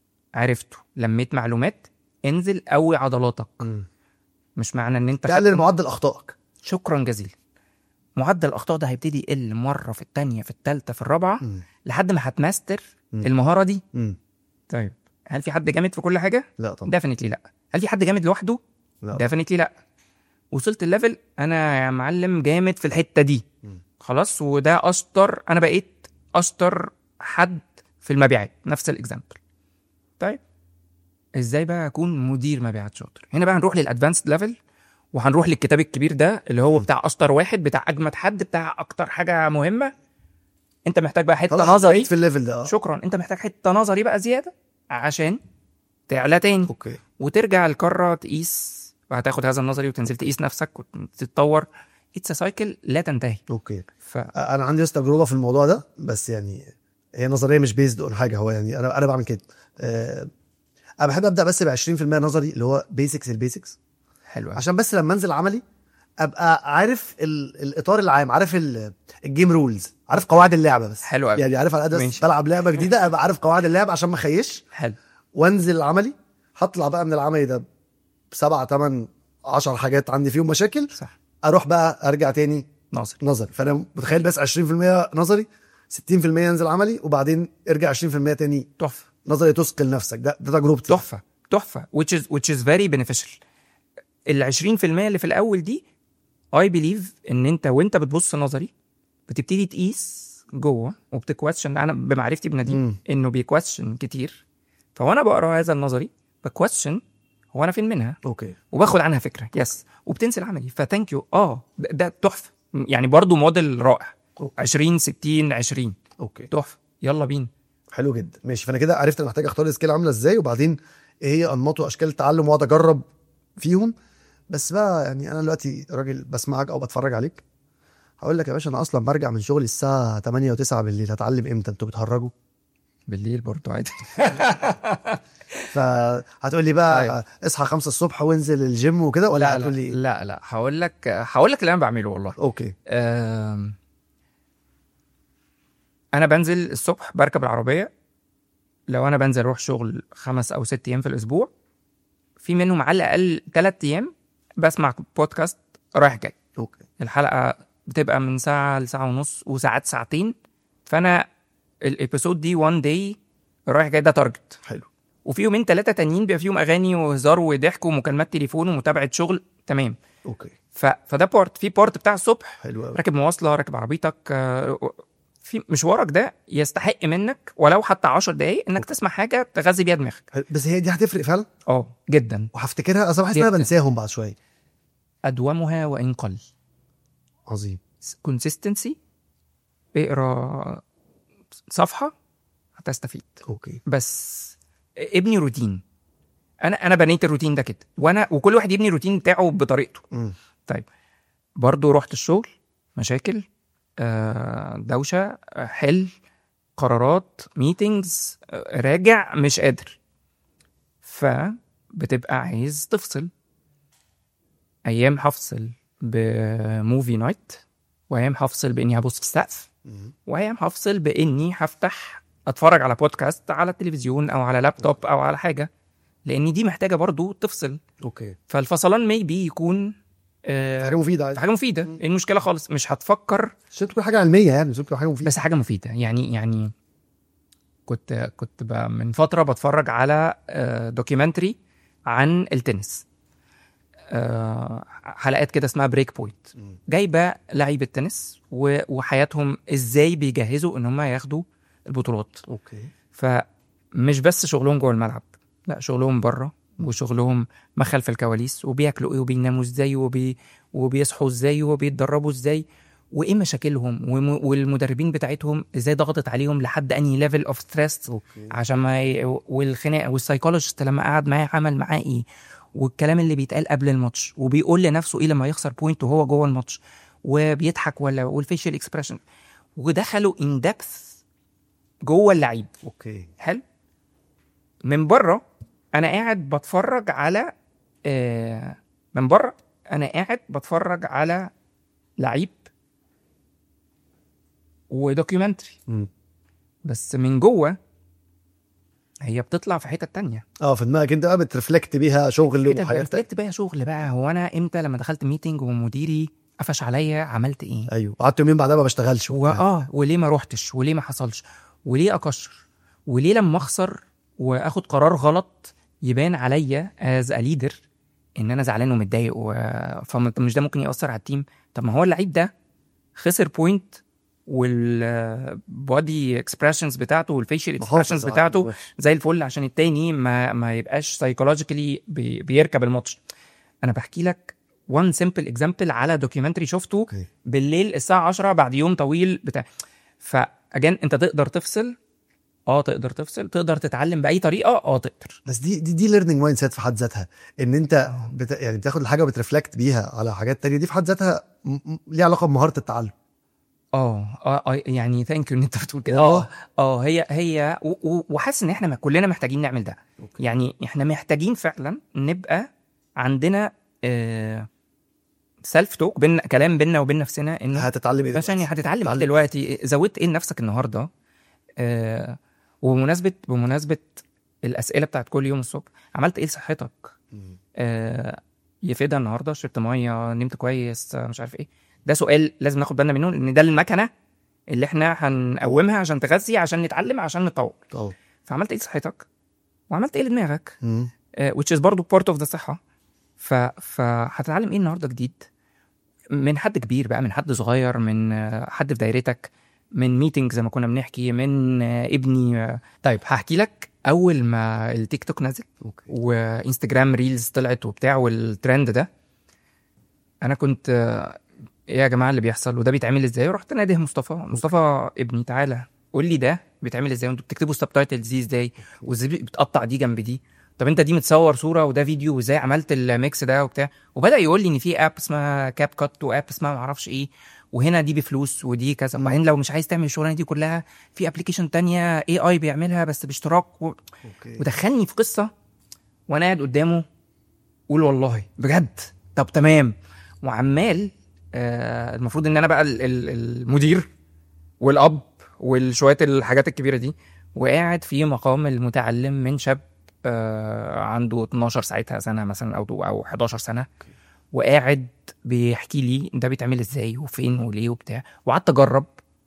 عرفته لميت معلومات انزل قوي عضلاتك مم. مش معنى ان انت تقلل خدت... معدل اخطائك شكرا جزيلا معدل الاخطاء ده هيبتدي يقل مره في الثانيه في الثالثه في الرابعه مم. لحد ما هتماستر مم. المهاره دي مم. طيب هل في حد جامد في كل حاجه لا طبعا ديفينتلي لا هل في حد جامد لوحده لا ديفينتلي لا وصلت الليفل انا يا معلم جامد في الحته دي مم. خلاص وده اشطر انا بقيت اشطر حد في المبيعات نفس الاكزامبل طيب ازاي بقى اكون مدير مبيعات شاطر هنا بقى هنروح للادفانسد ليفل وهنروح للكتاب الكبير ده اللي هو بتاع اشطر واحد بتاع اجمد حد بتاع اكتر حاجه مهمه انت محتاج بقى حته خلاص نظري في الليفل ده آه. شكرا انت محتاج حته نظري بقى زياده عشان تعلى تاني اوكي وترجع القاره تقيس وهتاخد هذا النظري وتنزل تقيس نفسك وتتطور اتس سايكل لا تنتهي اوكي ف انا عندي بس تجربه في الموضوع ده بس يعني هي نظريه مش بيزد اون حاجه هو يعني انا انا بعمل كده آه، انا بحب ابدا بس ب 20% نظري اللي هو بيسكس البيسكس حلو أوي. عشان بس لما انزل عملي ابقى عارف ال... الاطار العام عارف ال... الجيم رولز عارف قواعد اللعبه بس حلو قوي يعني عارف على قد بس ماشي. بلعب لعبه جديده ابقى عارف قواعد اللعبه عشان ما اخيش حلو وانزل العملي هطلع بقى من العملي ده بسبعة تمن عشر حاجات عندي فيهم مشاكل صح اروح بقى ارجع تاني نظري نظري فانا متخيل بس 20% نظري 60% ينزل عملي وبعدين ارجع 20% تاني تحفه نظري تثقل نفسك ده ده تجربتي تحفه تحفه which is which is very beneficial ال 20% اللي في الاول دي اي بليف ان انت وانت بتبص نظري بتبتدي تقيس جوه وبتكويشن انا بمعرفتي بنديم مم. انه بيكويشن كتير فوانا بقرا هذا النظري بكويشن هو انا فين منها اوكي وباخد عنها فكره يس وبتنزل عملي فثانك يو اه ده- ده تحفه يعني برضو موديل رائع أوكي. 20 60 20 اوكي تحفه يلا بينا حلو جدا ماشي فانا كده عرفت انا محتاج اختار السكيل عامله ازاي وبعدين ايه هي انماط واشكال التعلم واقعد اجرب فيهم بس بقى يعني انا دلوقتي راجل بسمعك او بتفرج عليك هقول لك يا باشا انا اصلا برجع من شغلي الساعه 8 و9 بالليل هتعلم امتى انتوا بتهرجوا بالليل برضو عادي فهتقول لي بقى أيوة. اصحى 5 الصبح وانزل الجيم وكده ولا لا هتقول لا لي لا لا هقول لك هقول لك اللي انا بعمله والله اوكي أم، انا بنزل الصبح بركب العربيه لو انا بنزل اروح شغل خمس او ست ايام في الاسبوع في منهم على الاقل ثلاث ايام بسمع بودكاست رايح جاي اوكي الحلقه بتبقى من ساعه لساعه ونص وساعات ساعتين فانا الابيسود دي وان داي رايح جاي ده تارجت حلو وفي يومين ثلاثه تانيين بيبقى فيهم اغاني وهزار وضحك ومكالمات تليفون ومتابعه شغل تمام اوكي ف... فده بارت في بارت بتاع الصبح حلو قوي راكب مواصله راكب عربيتك آه، في مشوارك ده يستحق منك ولو حتى 10 دقايق انك تسمع حاجه تغذي بيها دماغك بس هي دي هتفرق فعلا اه جدا وهفتكرها اصل بحس ان انا جداً. بنساهم بعد شويه ادومها وان قل عظيم كونسيستنسي اقرا صفحه هتستفيد اوكي بس ابني روتين انا انا بنيت الروتين ده كده وانا وكل واحد يبني الروتين بتاعه بطريقته مم. طيب برضو رحت الشغل مشاكل آه، دوشه آه، حل قرارات ميتينجز راجع مش قادر فبتبقى عايز تفصل ايام هفصل بموفي نايت وايام هفصل باني هبص في السقف مم. وايام هفصل باني هفتح اتفرج على بودكاست على التلفزيون او على لابتوب او على حاجه لان دي محتاجه برضو تفصل اوكي فالفصلان ميبي يكون آه حاجه مفيده عادي حاجه مفيده مم. ايه المشكله خالص مش هتفكر عشان تكون حاجه علميه يعني مش تكون حاجه مفيده بس حاجه مفيده يعني يعني كنت كنت ب- من فتره بتفرج على دوكيومنتري عن التنس آه، حلقات كده اسمها بريك بوينت مم. جايبه لعيبه تنس و- وحياتهم ازاي بيجهزوا ان هم ياخدوا البطولات اوكي فمش بس شغلهم جوه الملعب لا شغلهم بره وشغلهم ما خلف الكواليس وبياكلوا ايه وبيناموا ازاي وبي... وبيصحوا ازاي وبيتدربوا ازاي وايه مشاكلهم وم... والمدربين بتاعتهم ازاي ضغطت عليهم لحد انهي ليفل اوف ستريس اوكي عشان ما ي... والخناقه والسايكولوجيست لما قعد معاه عمل معاه ايه والكلام اللي بيتقال قبل الماتش وبيقول لنفسه ايه لما يخسر بوينت وهو جوه الماتش وبيضحك ولا والفيشل اكسبريشن ودخلوا ان ديبث جوه اللعيب اوكي حلو من بره انا قاعد بتفرج على آه من بره انا قاعد بتفرج على لعيب ودوكيومنتري مم. بس من جوه هي بتطلع في حته تانية اه في دماغك انت بقى بترفلكت بيها شغل حته وحياتك ريفلكت بقى شغل بقى هو انا امتى لما دخلت ميتنج ومديري قفش عليا عملت ايه ايوه قعدت يومين بعدها ما بشتغلش هو اه وليه ما روحتش وليه ما حصلش وليه اكشر وليه لما اخسر واخد قرار غلط يبان عليا از ا ليدر ان انا زعلان ومتضايق و... فمش ده ممكن ياثر على التيم طب ما هو اللعيب ده خسر بوينت والبودي اكسبريشنز بتاعته والفيشل اكسبريشنز محافظ بتاعته على- زي الفل عشان التاني ما ما يبقاش سايكولوجيكالي بي بيركب الماتش انا بحكي لك وان سمبل اكزامبل على دوكيومنتري شفته اوكي بالليل الساعه 10 بعد يوم طويل بتاع فاجان انت تقدر تفصل اه تقدر تفصل تقدر تتعلم باي طريقه اه تقدر بس دي دي دي ليرنينج مايند سيت في حد ذاتها ان انت آه. بت... يعني بتاخد الحاجه وبترفلكت بيها على حاجات تانية دي في حد ذاتها م... م- ليها علاقه بمهاره التعلم اه اه آه، يعني ثانك يو ان انت بتقول كده آه. اه اه هي هي و- و- وحاسس ان احنا كلنا محتاجين نعمل ده أوكي. يعني احنا محتاجين فعلا نبقى عندنا آه سيلف توك بين كلام بينا وبين نفسنا انه هتتعلم ايه عشان دلوقتي؟ هتتعلم ايه تتعلم. دلوقتي زودت ايه لنفسك النهارده آه وبمناسبه بمناسبه الاسئله بتاعت كل يوم الصبح عملت ايه لصحتك مم. آه يفيدها النهارده شربت ميه نمت كويس آه، مش عارف ايه ده سؤال لازم ناخد بالنا منه لان ده المكنه اللي احنا هنقومها عشان تغذي عشان نتعلم عشان نتطور طبعا فعملت ايه لصحتك وعملت ايه لدماغك مم. آه، which is برضه part of the صحة ف... فهتتعلم ايه النهارده جديد من حد كبير بقى من حد صغير من آه، حد في دايرتك من ميتنج زي ما كنا بنحكي من آه، ابني آه. طيب هحكي لك اول ما التيك توك نزل اوكي وانستجرام ريلز طلعت وبتاع والترند ده انا كنت آه، ايه يا جماعه اللي بيحصل وده بيتعمل ازاي رحت ناديه مصطفى مصطفى ابني تعالى قول لي ده بيتعمل ازاي وانتوا بتكتبوا السبتايتلز دي ازاي وازاي بتقطع دي جنب دي طب انت دي متصور صوره وده فيديو وازاي عملت الميكس ده وبتاع وبدا يقول لي ان في اب اسمها كاب كات واب اسمها ما اعرفش ايه وهنا دي بفلوس ودي كذا وبعدين لو مش عايز تعمل الشغلانه دي كلها في ابلكيشن تانية اي اي بيعملها بس باشتراك و... اوكي ودخلني في قصه وانا قاعد قدامه قول والله بجد طب تمام وعمال آه المفروض ان انا بقى ال- ال- المدير والاب والشويه الحاجات الكبيره دي وقاعد في مقام المتعلم من شاب آه عنده 12 ساعتها سنه مثلا او او 11 سنه وقاعد بيحكي لي ده بيتعمل ازاي وفين وليه وبتاع وقعدت اجرب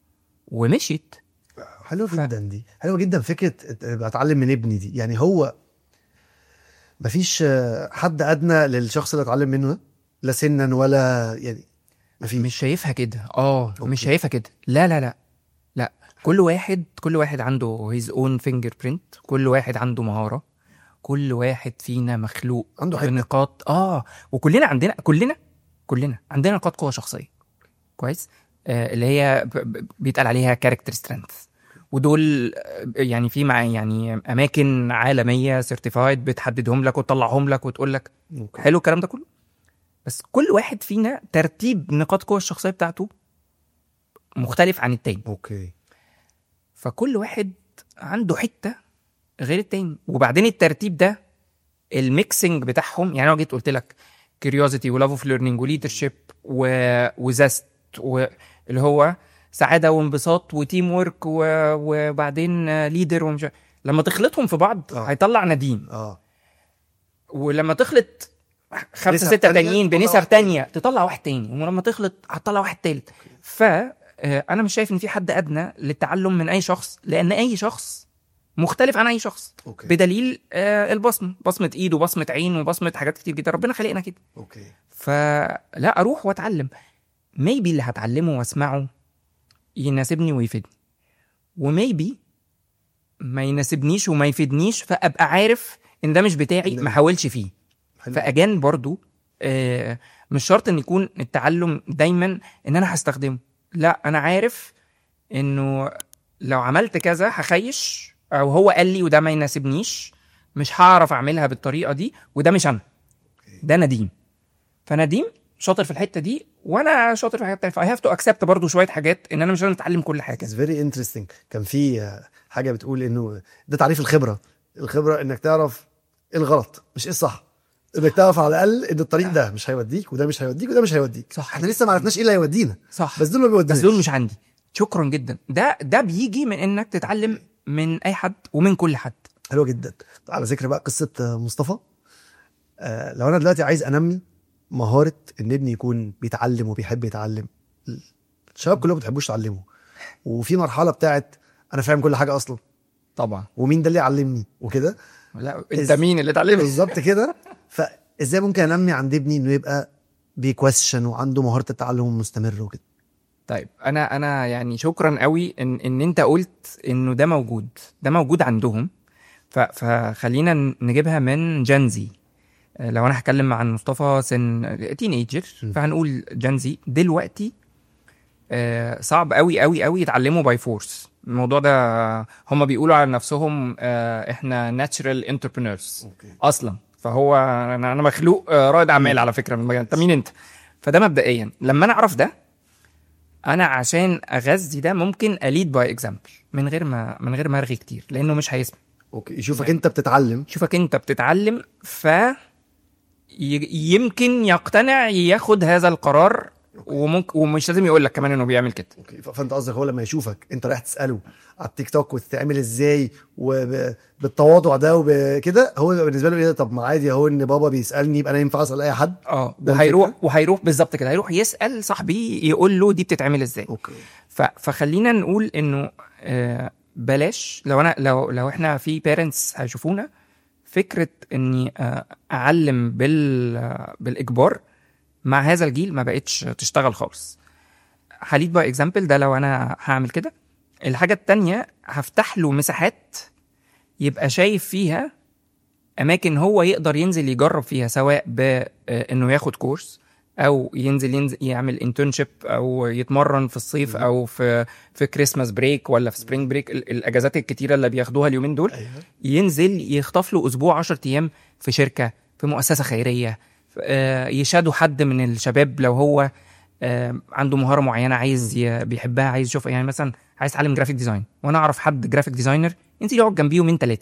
ومشيت حلوه جدا دي حلوه جدا فكره بتعلم من ابني دي يعني هو مفيش آه، حد ادنى للشخص اللي اتعلم منه ده لا سنا ولا يعني مفيش مش شايفها كده اه أوكي. مش شايفها كده لا لا لا لا كل واحد كل واحد عنده هيز اون فينجر برينت كل واحد عنده مهاره كل واحد فينا مخلوق عنده حته بنقاط اه وكلنا عندنا كلنا كلنا عندنا نقاط قوه شخصيه كويس آه اللي هي ب- ب- بيتقال عليها كاركتر سترينث ودول آه، يعني في مع يعني اماكن عالميه سيرتيفايد بتحددهم لك وتطلعهم لك وتقول لك أوكي. حلو الكلام ده كله بس كل واحد فينا ترتيب نقاط قوة الشخصية بتاعته مختلف عن التاني اوكي فكل واحد عنده حتة غير التاني وبعدين الترتيب ده الميكسنج بتاعهم يعني انا جيت قلت لك كيوريوزيتي ولاف اوف ليرنينج وليدرشيب وزست واللي هو سعاده وانبساط وتيم ورك وبعدين ليدر ومش لما تخلطهم في بعض آه. هيطلع نديم اه ولما تخلط خمسه نسب سته تانية، تانيين تطلع بنسب واحد تانية تطلع واحد تاني ولما تخلط هتطلع واحد تالت ف آه، انا مش شايف ان في حد ادنى للتعلم من اي شخص لان اي شخص مختلف عن اي شخص اوكي بدليل آه، البصم بصمه ايد وبصمه عين وبصمه حاجات كتير جدا ربنا خلقنا كده اوكي فلا اروح واتعلم ميبي اللي هتعلمه واسمعه يناسبني ويفيدني وميبي ما يناسبنيش وما يفيدنيش فابقى عارف ان ده مش بتاعي نعم. ما حاولش فيه حلو فاجان برضو آه، مش شرط ان يكون التعلم دايما ان انا هستخدمه لا انا عارف انه لو عملت كذا هخيش او هو قال لي وده ما يناسبنيش مش هعرف اعملها بالطريقه دي وده مش انا ده نديم فنديم شاطر في الحته دي وانا شاطر في حاجات تانية فاي هاف تو اكسبت برضه شويه حاجات ان انا مش لازم اتعلم كل حاجه اتس فيري انترستنج كان في آه، حاجه بتقول انه ده تعريف الخبره الخبره انك تعرف ايه الغلط مش ايه الصح انك تعرف على الاقل ان الطريق ده مش هيوديك وده مش هيوديك وده مش هيوديك صح. احنا لسه ما عرفناش ايه اللي هيودينا صح بس دول ما بس بيوديناش دول مش عندي شكرا جدا ده ده بيجي من انك تتعلم من اي حد ومن كل حد حلوه جدا على ذكر بقى قصه آه، مصطفى آه لو انا دلوقتي عايز انمي مهاره ان ابني يكون بيتعلم وبيحب يتعلم الشباب كلهم ما بتحبوش تعلموا وفي مرحله بتاعت انا فاهم كل حاجه اصلا طبعا ومين ده اللي يعلمني وكده لا إز- انت مين اللي اتعلمت بالظبط كده فازاي ممكن انمي عند ابني انه يبقى بيكويشن وعنده مهاره التعلم المستمر وكده طيب انا انا يعني شكرا قوي ان ان انت قلت انه ده موجود ده موجود عندهم ف- فخلينا ن- نجيبها من جنزي لو انا هتكلم عن مصطفى سن تين ايجر م. فهنقول جنزي دلوقتي آه، صعب قوي قوي قوي يتعلموا باي فورس الموضوع ده هم بيقولوا على نفسهم آه، احنا ناتشرال انتربرينورز اوكي اصلا فهو انا انا مخلوق آه، رائد اعمال على فكره من المجال انت مين انت فده مبدئيا لما انا اعرف ده انا عشان اغذي ده ممكن اليد باي اكزامبل من غير ما من غير ما ارغي كتير لانه مش هيسمع اوكي يشوفك انت بتتعلم شوفك انت بتتعلم ف ي- يمكن يقتنع ياخد هذا القرار وممكن ومش لازم يقول لك كمان انه بيعمل كده اوكي ف- فانت قصدك هو لما يشوفك انت رايح تساله على التيك توك وتتعمل ازاي وبالتواضع ده وكده هو يبقى بالنسبه له ايه ده؟ طب ما عادي اهو ان بابا بيسالني يبقى انا ينفع اسال اي حد اه ده وهيروح الفكرة؟ وهيروح بالظبط كده هيروح يسال صاحبي يقول له دي بتتعمل ازاي اوكي ف... فخلينا نقول انه آه بلاش لو انا لو لو احنا في بيرنتس هيشوفونا فكره اني آه اعلم بال آه بالاجبار مع هذا الجيل ما بقتش تشتغل خالص هليد باي اكزامبل ده لو انا هعمل كده الحاجه التانية هفتح له مساحات يبقى شايف فيها اماكن هو يقدر ينزل يجرب فيها سواء بانه ياخد كورس او ينزل ينزل يعمل انترنشيب او يتمرن في الصيف مم. او في في كريسماس بريك ولا في سبرينج بريك ال- الاجازات الكتيره اللي بياخدوها اليومين دول ايوه ينزل يخطف له اسبوع 10 ايام في شركه في مؤسسه خيريه في- آه، يشادوا حد من الشباب لو هو آه، عنده مهاره معينه عايز ي- بيحبها عايز يشوفها يعني مثلا عايز اتعلم جرافيك ديزاين وانا اعرف حد جرافيك ديزاينر ينزل يقعد جنبيه يومين ثلاثه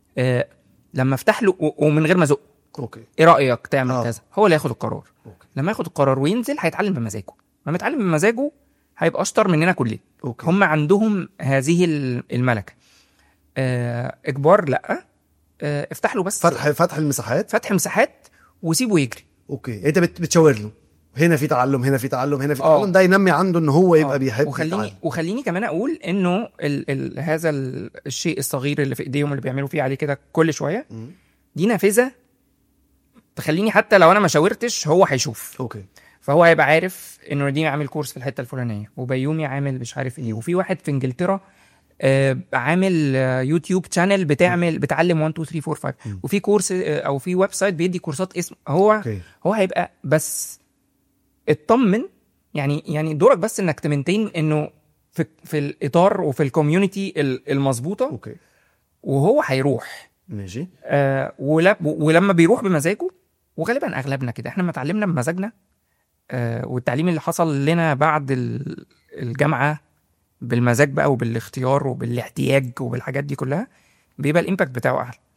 لما افتح له و- ومن غير ما ازق اوكي ايه رايك تعمل آه. كذا هو اللي ياخد القرار اوكي لما ياخد القرار وينزل هيتعلم بمزاجه لما يتعلم بمزاجه هيبقى اشطر مننا كلنا اوكي هم عندهم هذه ال- الملكه آه، اجبار لا آه، افتح له بس فتح فتح المساحات فتح مساحات وسيبه يجري اوكي انت بت- بتشاور له هنا في تعلم هنا في تعلم هنا في آه. تعلم ده ينمي عنده ان هو يبقى آه، بيحب وخليني يتعلم. وخليني كمان اقول انه ال ال هذا ال الشيء الصغير اللي في ايديهم اللي بيعملوا فيه عليه كده كل شويه مم. دي نافذه تخليني حتى لو انا ما شاورتش هو هيشوف اوكي فهو هيبقى عارف انه نديم عامل كورس في الحته الفلانيه وبيومي عامل مش عارف ايه وفي واحد في انجلترا آه، عامل آه، يوتيوب شانل بتعمل بتعلم 1 2 3 4 5 مم. وفي كورس آه، او في ويب سايت بيدي كورسات اسم هو اوكي هو هيبقى بس اطمن يعني يعني دورك بس انك تمنتين انه في في الاطار وفي الكوميونتي ال- المظبوطه اوكي وهو هيروح ماشي آه ول- ولما بيروح بمزاجه وغالبا اغلبنا كده احنا لما اتعلمنا بمزاجنا آه والتعليم اللي حصل لنا بعد ال- الجامعه بالمزاج بقى وبالاختيار وبالاحتياج وبالحاجات دي كلها بيبقى الامباكت بتاعه اعلى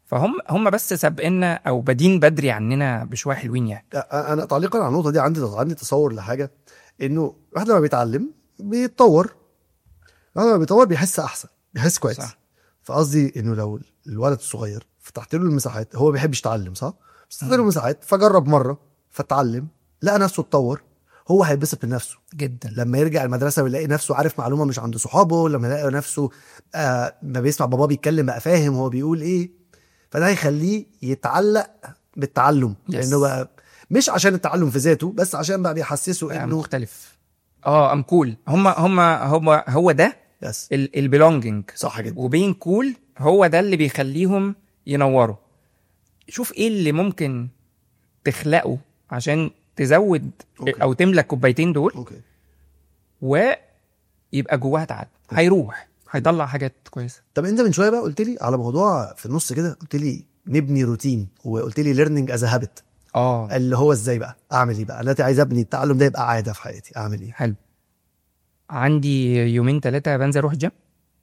فهم هم بس سابقنا او بادين بدري عننا بشويه حلوين يعني انا تعليقا على النقطه دي عندي عندي تصور لحاجه انه الواحد لما بيتعلم بيتطور الواحد لما بيتطور بيحس احسن بيحس كويس صح. فقصدي انه لو الولد الصغير فتحت له المساحات هو ما بيحبش يتعلم صح؟ بس فتحت له المساحات فجرب مره فتعلم لقى نفسه اتطور هو هيتبسط من نفسه جدا لما يرجع المدرسه ويلاقي نفسه عارف معلومه مش عند صحابه لما يلاقي نفسه آه ما بيسمع باباه بيتكلم بقى فاهم هو بيقول ايه فده هيخليه يتعلق بالتعلم Yes. لانه بقى مش عشان التعلم في ذاته بس عشان بقى بيحسسه بقى انه مختلف اه ام كول هم هم هم هو ده يس البيلونجينج صح جدا وبين كول هو ده اللي بيخليهم ينوروا شوف ايه اللي ممكن تخلقه عشان تزود أوكي. او تملى الكوبايتين دول اوكي ويبقى جواها تعب هيروح هيطلع حاجات كويسه طب انت من شويه بقى قلت لي على موضوع في النص كده قلت لي نبني روتين وقلت لي ليرنينج از هابت اه اللي هو ازاي بقى اعمل ايه بقى انا عايز ابني التعلم ده يبقى عاده في حياتي اعمل ايه حلو عندي يومين ثلاثة بنزل اروح جيم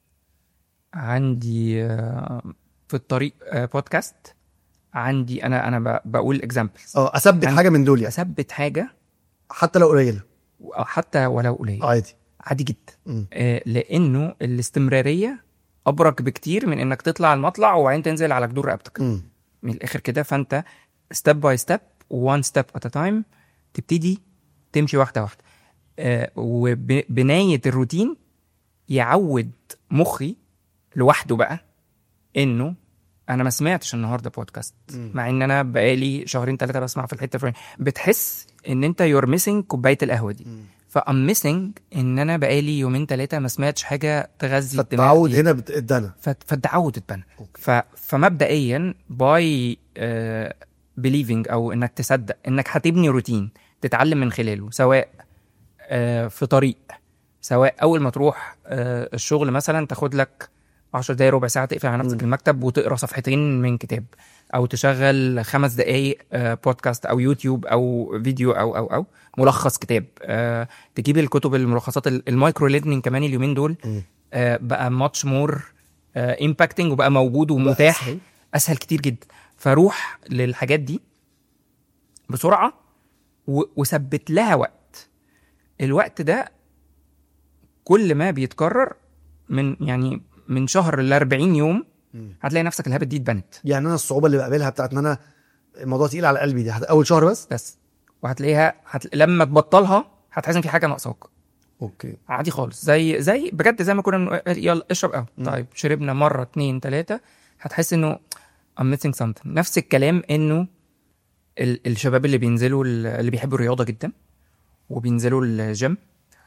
عندي آه، في الطريق آه، بودكاست عندي انا انا ب- بقول اكزامبلز اه اثبت عن- حاجه من دول يعني اثبت حاجه حتى لو قليله أو حتى ولو قليل عادي عادي جدا مم. آه، لانه الاستمراريه ابرك بكتير من انك تطلع المطلع وبعدين تنزل على جدور رقبتك مم. من الاخر كده فانت ستيب باي ستيب وان ستيب ات تايم تبتدي تمشي واحده واحده آه، وبنايه الروتين يعود مخي لوحده بقى انه انا ما سمعتش النهارده بودكاست مم. مع ان انا بقالي شهرين ثلاثه بسمع في الحته الفلانيه بتحس ان انت يور ميسنج كوبايه القهوه دي مم. فام ميسنج ان انا بقالي يومين ثلاثه ما سمعتش حاجه تغذي الدماغ فالتعود دي. هنا بتدنا فت- فالتعود اتبنى أوكي. ف... فمبدئيا باي بليفنج او انك تصدق انك هتبني روتين تتعلم من خلاله سواء آه، في طريق سواء اول ما تروح آه، الشغل مثلا تاخد لك 10 دقايق ربع ساعه تقفل على نفسك مم. المكتب وتقرا صفحتين من كتاب او تشغل خمس دقايق آه، بودكاست او يوتيوب او فيديو او او او ملخص كتاب آه، تجيب الكتب الملخصات ال- المايكرو ليرنينج كمان اليومين دول مم. آه، بقى ماتش مور امباكتنج وبقى موجود ومتاح أسهل. اسهل كتير جدا فروح للحاجات دي بسرعه و- وثبت لها وقت الوقت ده كل ما بيتكرر من يعني من شهر ل 40 يوم مم. هتلاقي نفسك الهابت دي اتبنت يعني انا الصعوبه اللي بقابلها بتاعت ان انا الموضوع تقيل على قلبي دي هت- اول شهر بس بس وهتلاقيها هت... لما تبطلها هتحس ان في حاجه ناقصاك اوكي عادي خالص زي زي بجد زي ما كنا بنقول يلا اشرب قهوه مم. طيب شربنا مره اتنين تلاته هتحس انه I'm missing something نفس الكلام انه ال- الشباب اللي بينزلوا ال- اللي بيحبوا الرياضه جدا وبينزلوا الجيم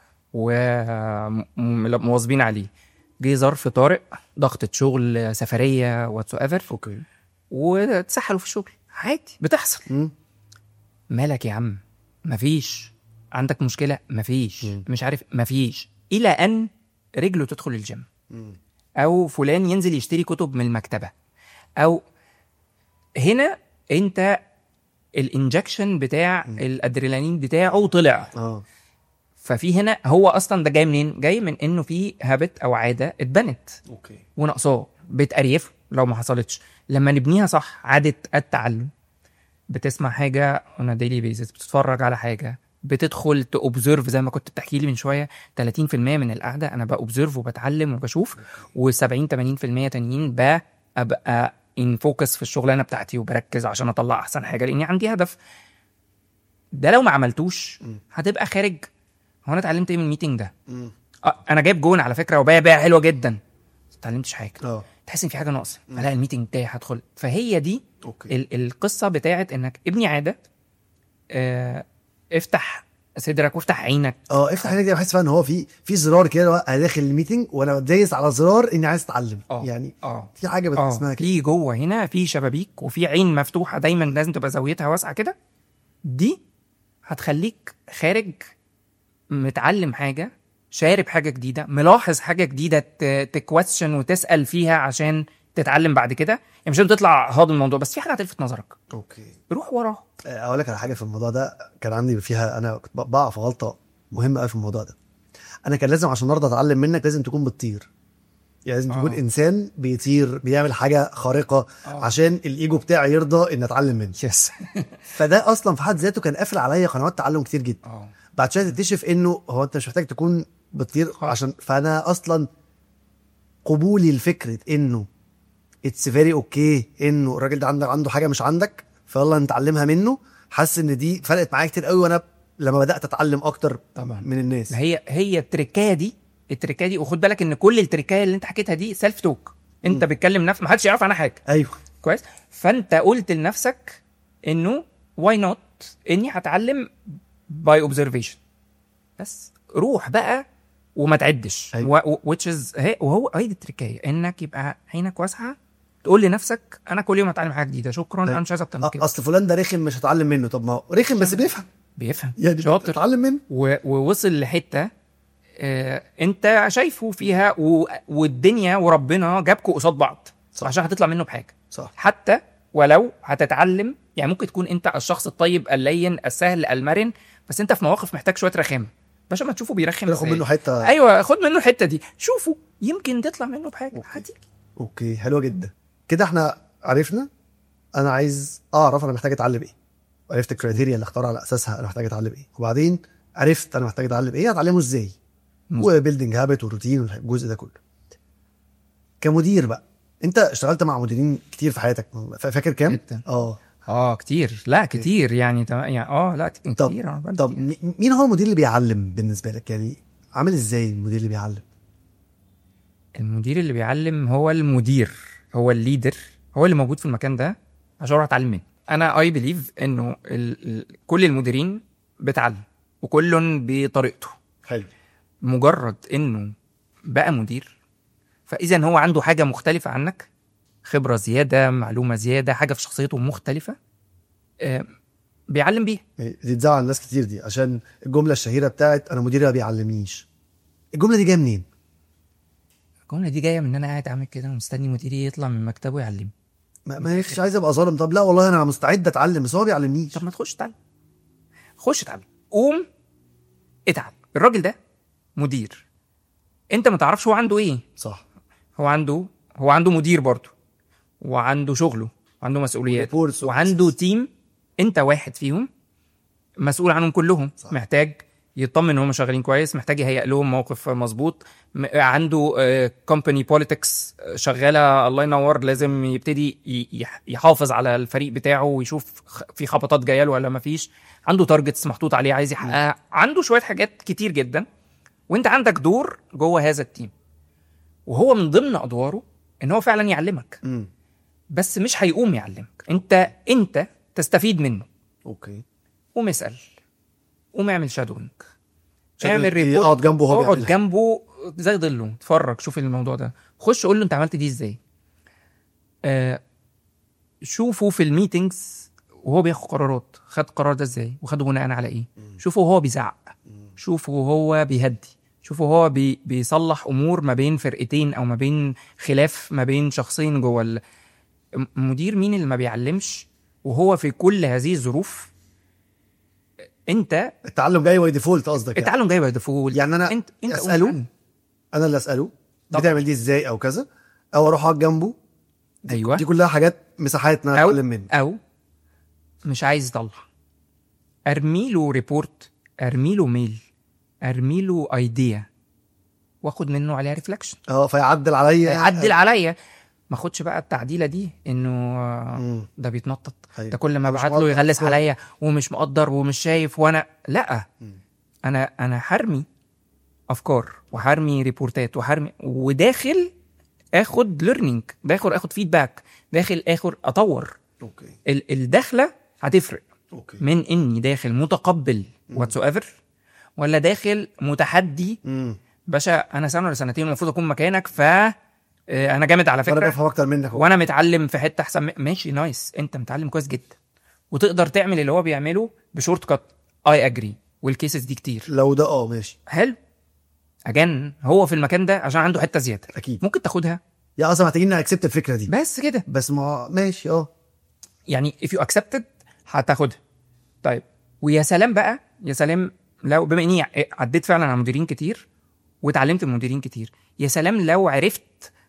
ومواظبين عليه جه ظرف طارئ ضغطة شغل سفرية واتس ايفر اوكي واتسحلوا في الشغل عادي بتحصل مم. مالك يا عم مفيش عندك مشكلة مفيش مم. مش عارف مفيش إلى أن رجله تدخل الجيم مم. أو فلان ينزل يشتري كتب من المكتبة أو هنا أنت الانجكشن بتاع مم. الادرينالين بتاعه طلع اه ففي هنا هو اصلا ده جاي منين جاي من انه في هابت او عاده اتبنت اوكي وناقصاه بتقريفه لو ما حصلتش لما نبنيها صح عاده التعلم بتسمع حاجه اون ديلي بيزس بتتفرج على حاجه بتدخل تأوبزرف زي ما كنت بتحكي لي من شويه 30% من القعده انا بأوبزرف وبتعلم وبشوف و70 80% تانيين ببقى ان فوكس في الشغلانه بتاعتي وبركز عشان اطلع احسن حاجه لاني عندي هدف ده لو ما عملتوش مم. هتبقى خارج هو انا اتعلمت ايه من الميتنج ده مم. آه، انا جايب جون على فكره وبايع بيع حلوه جدا ما اتعلمتش حاجه اه تحس ان في حاجه ناقصه مم. فلا الميتنج بتاعي هدخل فهي دي اوكي ال- القصه بتاعت انك ابني عاده آه، افتح صدرك وافتح عينك اه افتح عينك دي بحس فيها ان هو في في زرار كده هو انا داخل الميتنج وانا دايس على زرار اني عايز اتعلم اه. يعني اه في حاجه بت- اه اسمها كده في جوه هنا في شبابيك وفي عين مفتوحه دايما لازم تبقى زاويتها واسعه كده دي هتخليك خارج متعلم حاجه شارب حاجه جديده ملاحظ حاجه جديده تكويستشن وتسال فيها عشان تتعلم بعد كده يعني مش لازم تطلع هاضم الموضوع بس في حاجه هتلفت نظرك اوكي روح وراها اقول لك على حاجه في الموضوع ده كان عندي فيها انا كنت بقع في غلطه مهمه قوي في الموضوع ده انا كان لازم عشان ارضى اتعلم منك لازم تكون بتطير يعني لازم آه. تكون انسان بيطير بيعمل حاجه خارقه آه. عشان الايجو بتاعي يرضى ان اتعلم منه يس فده اصلا في حد ذاته كان قافل عليا قنوات تعلم كتير جدا اه بعد شويه تكتشف انه هو انت مش محتاج تكون بتطير عشان فانا اصلا قبولي لفكره انه اتس فيري اوكي انه الراجل ده عنده عنده حاجه مش عندك فيلا نتعلمها منه حاسس ان دي فرقت معايا كتير قوي وانا لما بدات اتعلم اكتر طبعا من الناس ما هي هي التركايه دي التركايه دي وخد بالك ان كل التركايه اللي انت حكيتها دي سيلف توك انت بتكلم نفسك ما حدش يعرف عنها حاجه ايوه كويس فانت قلت لنفسك انه واي نوت اني هتعلم باي اوبزرفيشن بس روح بقى وما تعدش أيوة. which is هي وهو هي دي التركايه انك يبقى عينك واسعه تقول لنفسك انا كل يوم هتعلم حاجه جديده شكرا أيوة. انا مش عايز اكتر من أ- كده اصل فلان ده رخم مش هتعلم منه طب ما هو رخم بس بيفهم بيفهم يعني شاطر اتعلم منه و... ووصل لحته آه انت شايفه فيها و... والدنيا وربنا جابكوا قصاد بعض صح. عشان هتطلع منه بحاجه صح حتى ولو هتتعلم يعني ممكن تكون انت الشخص الطيب اللين السهل المرن بس انت في مواقف محتاج شويه رخامه باشا ما تشوفه بيرخم ناخد ازاي. منه حته ايوه خد منه الحته دي شوفه يمكن تطلع منه بحاجه أوكي. هتيجي اوكي حلوه جدا كده احنا عرفنا انا عايز اعرف انا محتاج اتعلم ايه وعرفت الكرايتيريا اللي اختار على اساسها انا محتاج اتعلم ايه وبعدين عرفت انا محتاج اتعلم ايه اتعلمه ازاي مظبوط. وبيلدينج هابت وروتين والجزء ده كله كمدير بقى انت اشتغلت مع مديرين كتير في حياتك فا- فاكر كام جدا. اه اه كتير لا كتير يعني تم- يعني اه لا كتير طب- آه، طب كتير. مي- مين هو المدير اللي بيعلم بالنسبه لك يعني عامل ازاي المدير اللي بيعلم المدير اللي بيعلم هو المدير هو الليدر هو اللي موجود في المكان ده عشان اروح اتعلم منه انا اي بليف انه ال... ال... كل المديرين بتعلم وكل بطريقته حلو مجرد انه بقى مدير فاذا هو عنده حاجه مختلفه عنك خبره زياده معلومه زياده حاجه في شخصيته مختلفه آه، بيعلم بيها دي تزعل ناس كتير دي عشان الجمله الشهيره بتاعت انا مديري ما بيعلمنيش الجمله دي جايه منين الجمله دي جايه من ان انا قاعد اعمل كده ومستني مديري يطلع من مكتبه يعلمني ما ما مش عايز ابقى ظالم طب لا والله انا مستعد اتعلم بس هو ما بيعلمنيش طب ما تخش اتعلم خش اتعلم قوم اتعلم الراجل ده مدير انت ما تعرفش هو عنده ايه صح هو عنده هو عنده مدير برضه وعنده شغله وعنده مسؤوليات Reports و- وعنده تيم انت واحد فيهم مسؤول عنهم كلهم صح. صح. محتاج يطمن ان هم شغالين كويس محتاج يهيئ لهم موقف مظبوط م- عنده كومباني بوليتكس شغاله الله ينور لازم يبتدي ي- يح- يحافظ على الفريق بتاعه ويشوف خ- في خبطات جايه له ولا ما فيش عنده تارجتس محطوط عليه عايز يحققها عنده شويه حاجات كتير جدا وانت عندك دور جوه هذا التيم وهو من ضمن ادواره ان هو فعلا يعلمك امم بس مش هيقوم يعلمك انت انت تستفيد منه اوكي قوم اسال قوم اعمل شادوينج شادوينج اعمل إيه؟ ريبورت اقعد جنبه وهو اقعد بيعملها. جنبه زي ظله اتفرج شوف الموضوع ده خش قول له انت عملت دي ازاي آه شوفوا في الميتينجز وهو بياخد قرارات خد قرار ده ازاي وخده بناء على ايه شوفوا وهو بيزعق شوفوا وهو بيهدي شوفوا هو بي بيصلح امور ما بين فرقتين او ما بين خلاف ما بين شخصين جوه ال- م- مدير مين اللي ما بيعلمش وهو في كل هذه الظروف انت التعلم جاي باي ديفولت قصدك يعني. التعلم جاي باي ديفولت يعني انا انت انت أسأله؟ قول عنه. انا اللي اساله طبعا. بتعمل دي ازاي او كذا او اروح اقعد جنبه ايوه دي كلها حاجات مساحات ان انا او اتعلم منه او مش عايز يطلع ارمي له ريبورت ارمي له ميل ارمي له ايديا واخد منه عليها ريفلكشن اه فيعدل عليا يعدل عليا ما اخدش بقى التعديله دي انه آه، مم. ده بيتنطط أيوة. ده كل ما مش ابعت له مقدر يغلس أصلاً. عليا ومش مقدر ومش شايف وانا لا مم. انا انا هرمي افكار وهرمي ريبورتات وهرمي وداخل اخد ليرنينج داخل اخد فيدباك داخل اخد اطور اوكي ال- الدخله هتفرق اوكي من اني داخل متقبل واتس ايفر ولا داخل متحدي امم باشا انا سنه ولا سنتين المفروض اكون مكانك ف آه، انا جامد على انا فكره بفهم اكتر منك أهو. وانا متعلم في حته احسن م- ماشي نايس انت متعلم كويس جدا وتقدر تعمل اللي هو بيعمله بشورت كات اي اجري والكيسز دي كتير لو ده اه ماشي حلو اجان هو في المكان ده عشان عنده حته زياده اكيد ممكن تاخدها يا اصلا محتاجين نأكسبت الفكره دي بس كده بس ما ماشي اه يعني if you accepted هتاخدها طيب ويا سلام بقى يا سلام لو بما اني عديت فعلا على مديرين كتير واتعلمت من مديرين كتير يا سلام لو عرفت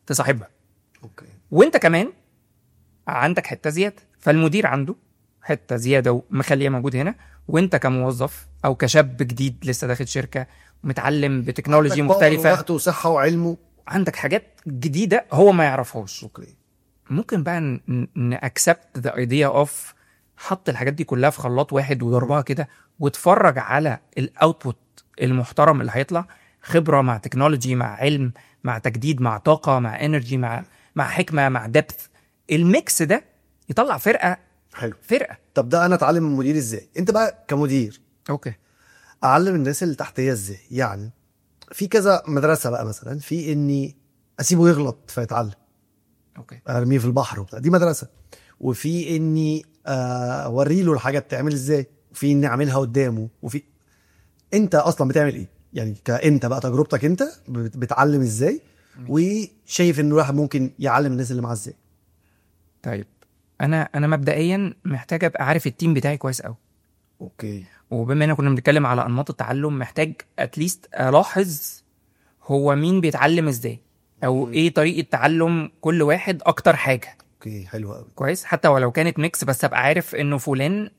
تصاحبها اوكي وانت كمان عندك حته زياده فالمدير عنده حته زياده ومخليه موجود هنا وانت كموظف او كشاب جديد لسه داخل شركه متعلم بتكنولوجي مختلفه وقته وصحه وعلمه عندك حاجات جديده هو ما يعرفهاش اوكي ممكن بقى نأكسبت ذا ايديا اوف حط الحاجات دي كلها في خلاط واحد وضربها كده واتفرج على الاوتبوت المحترم اللي هيطلع خبره مع تكنولوجي مع علم مع تجديد مع طاقه مع انرجي مع مع حكمه مع دبث الميكس ده يطلع فرقه حلو فرقه طب ده انا اتعلم من المدير ازاي انت بقى كمدير اوكي اعلم الناس اللي تحتيه ازاي يعني في كذا مدرسه بقى مثلا في اني اسيبه يغلط فيتعلم اوكي ارميه في البحر وبتاع دي مدرسه وفي اني آه، اوري له الحاجه بتعمل ازاي وفي اني اعملها قدامه وفي انت اصلا بتعمل ايه يعني كانت بقى تجربتك انت بت- بتعلم ازاي وشايف ان الواحد ممكن يعلم الناس اللي معاه ازاي طيب انا انا مبدئيا محتاج ابقى عارف التيم بتاعي كويس قوي اوكي وبما ان كنا بنتكلم على انماط التعلم محتاج اتليست الاحظ هو مين بيتعلم ازاي او ايه طريقه تعلم كل واحد اكتر حاجه اوكي حلو قوي كويس حتى ولو كانت ميكس بس ابقى عارف انه فلان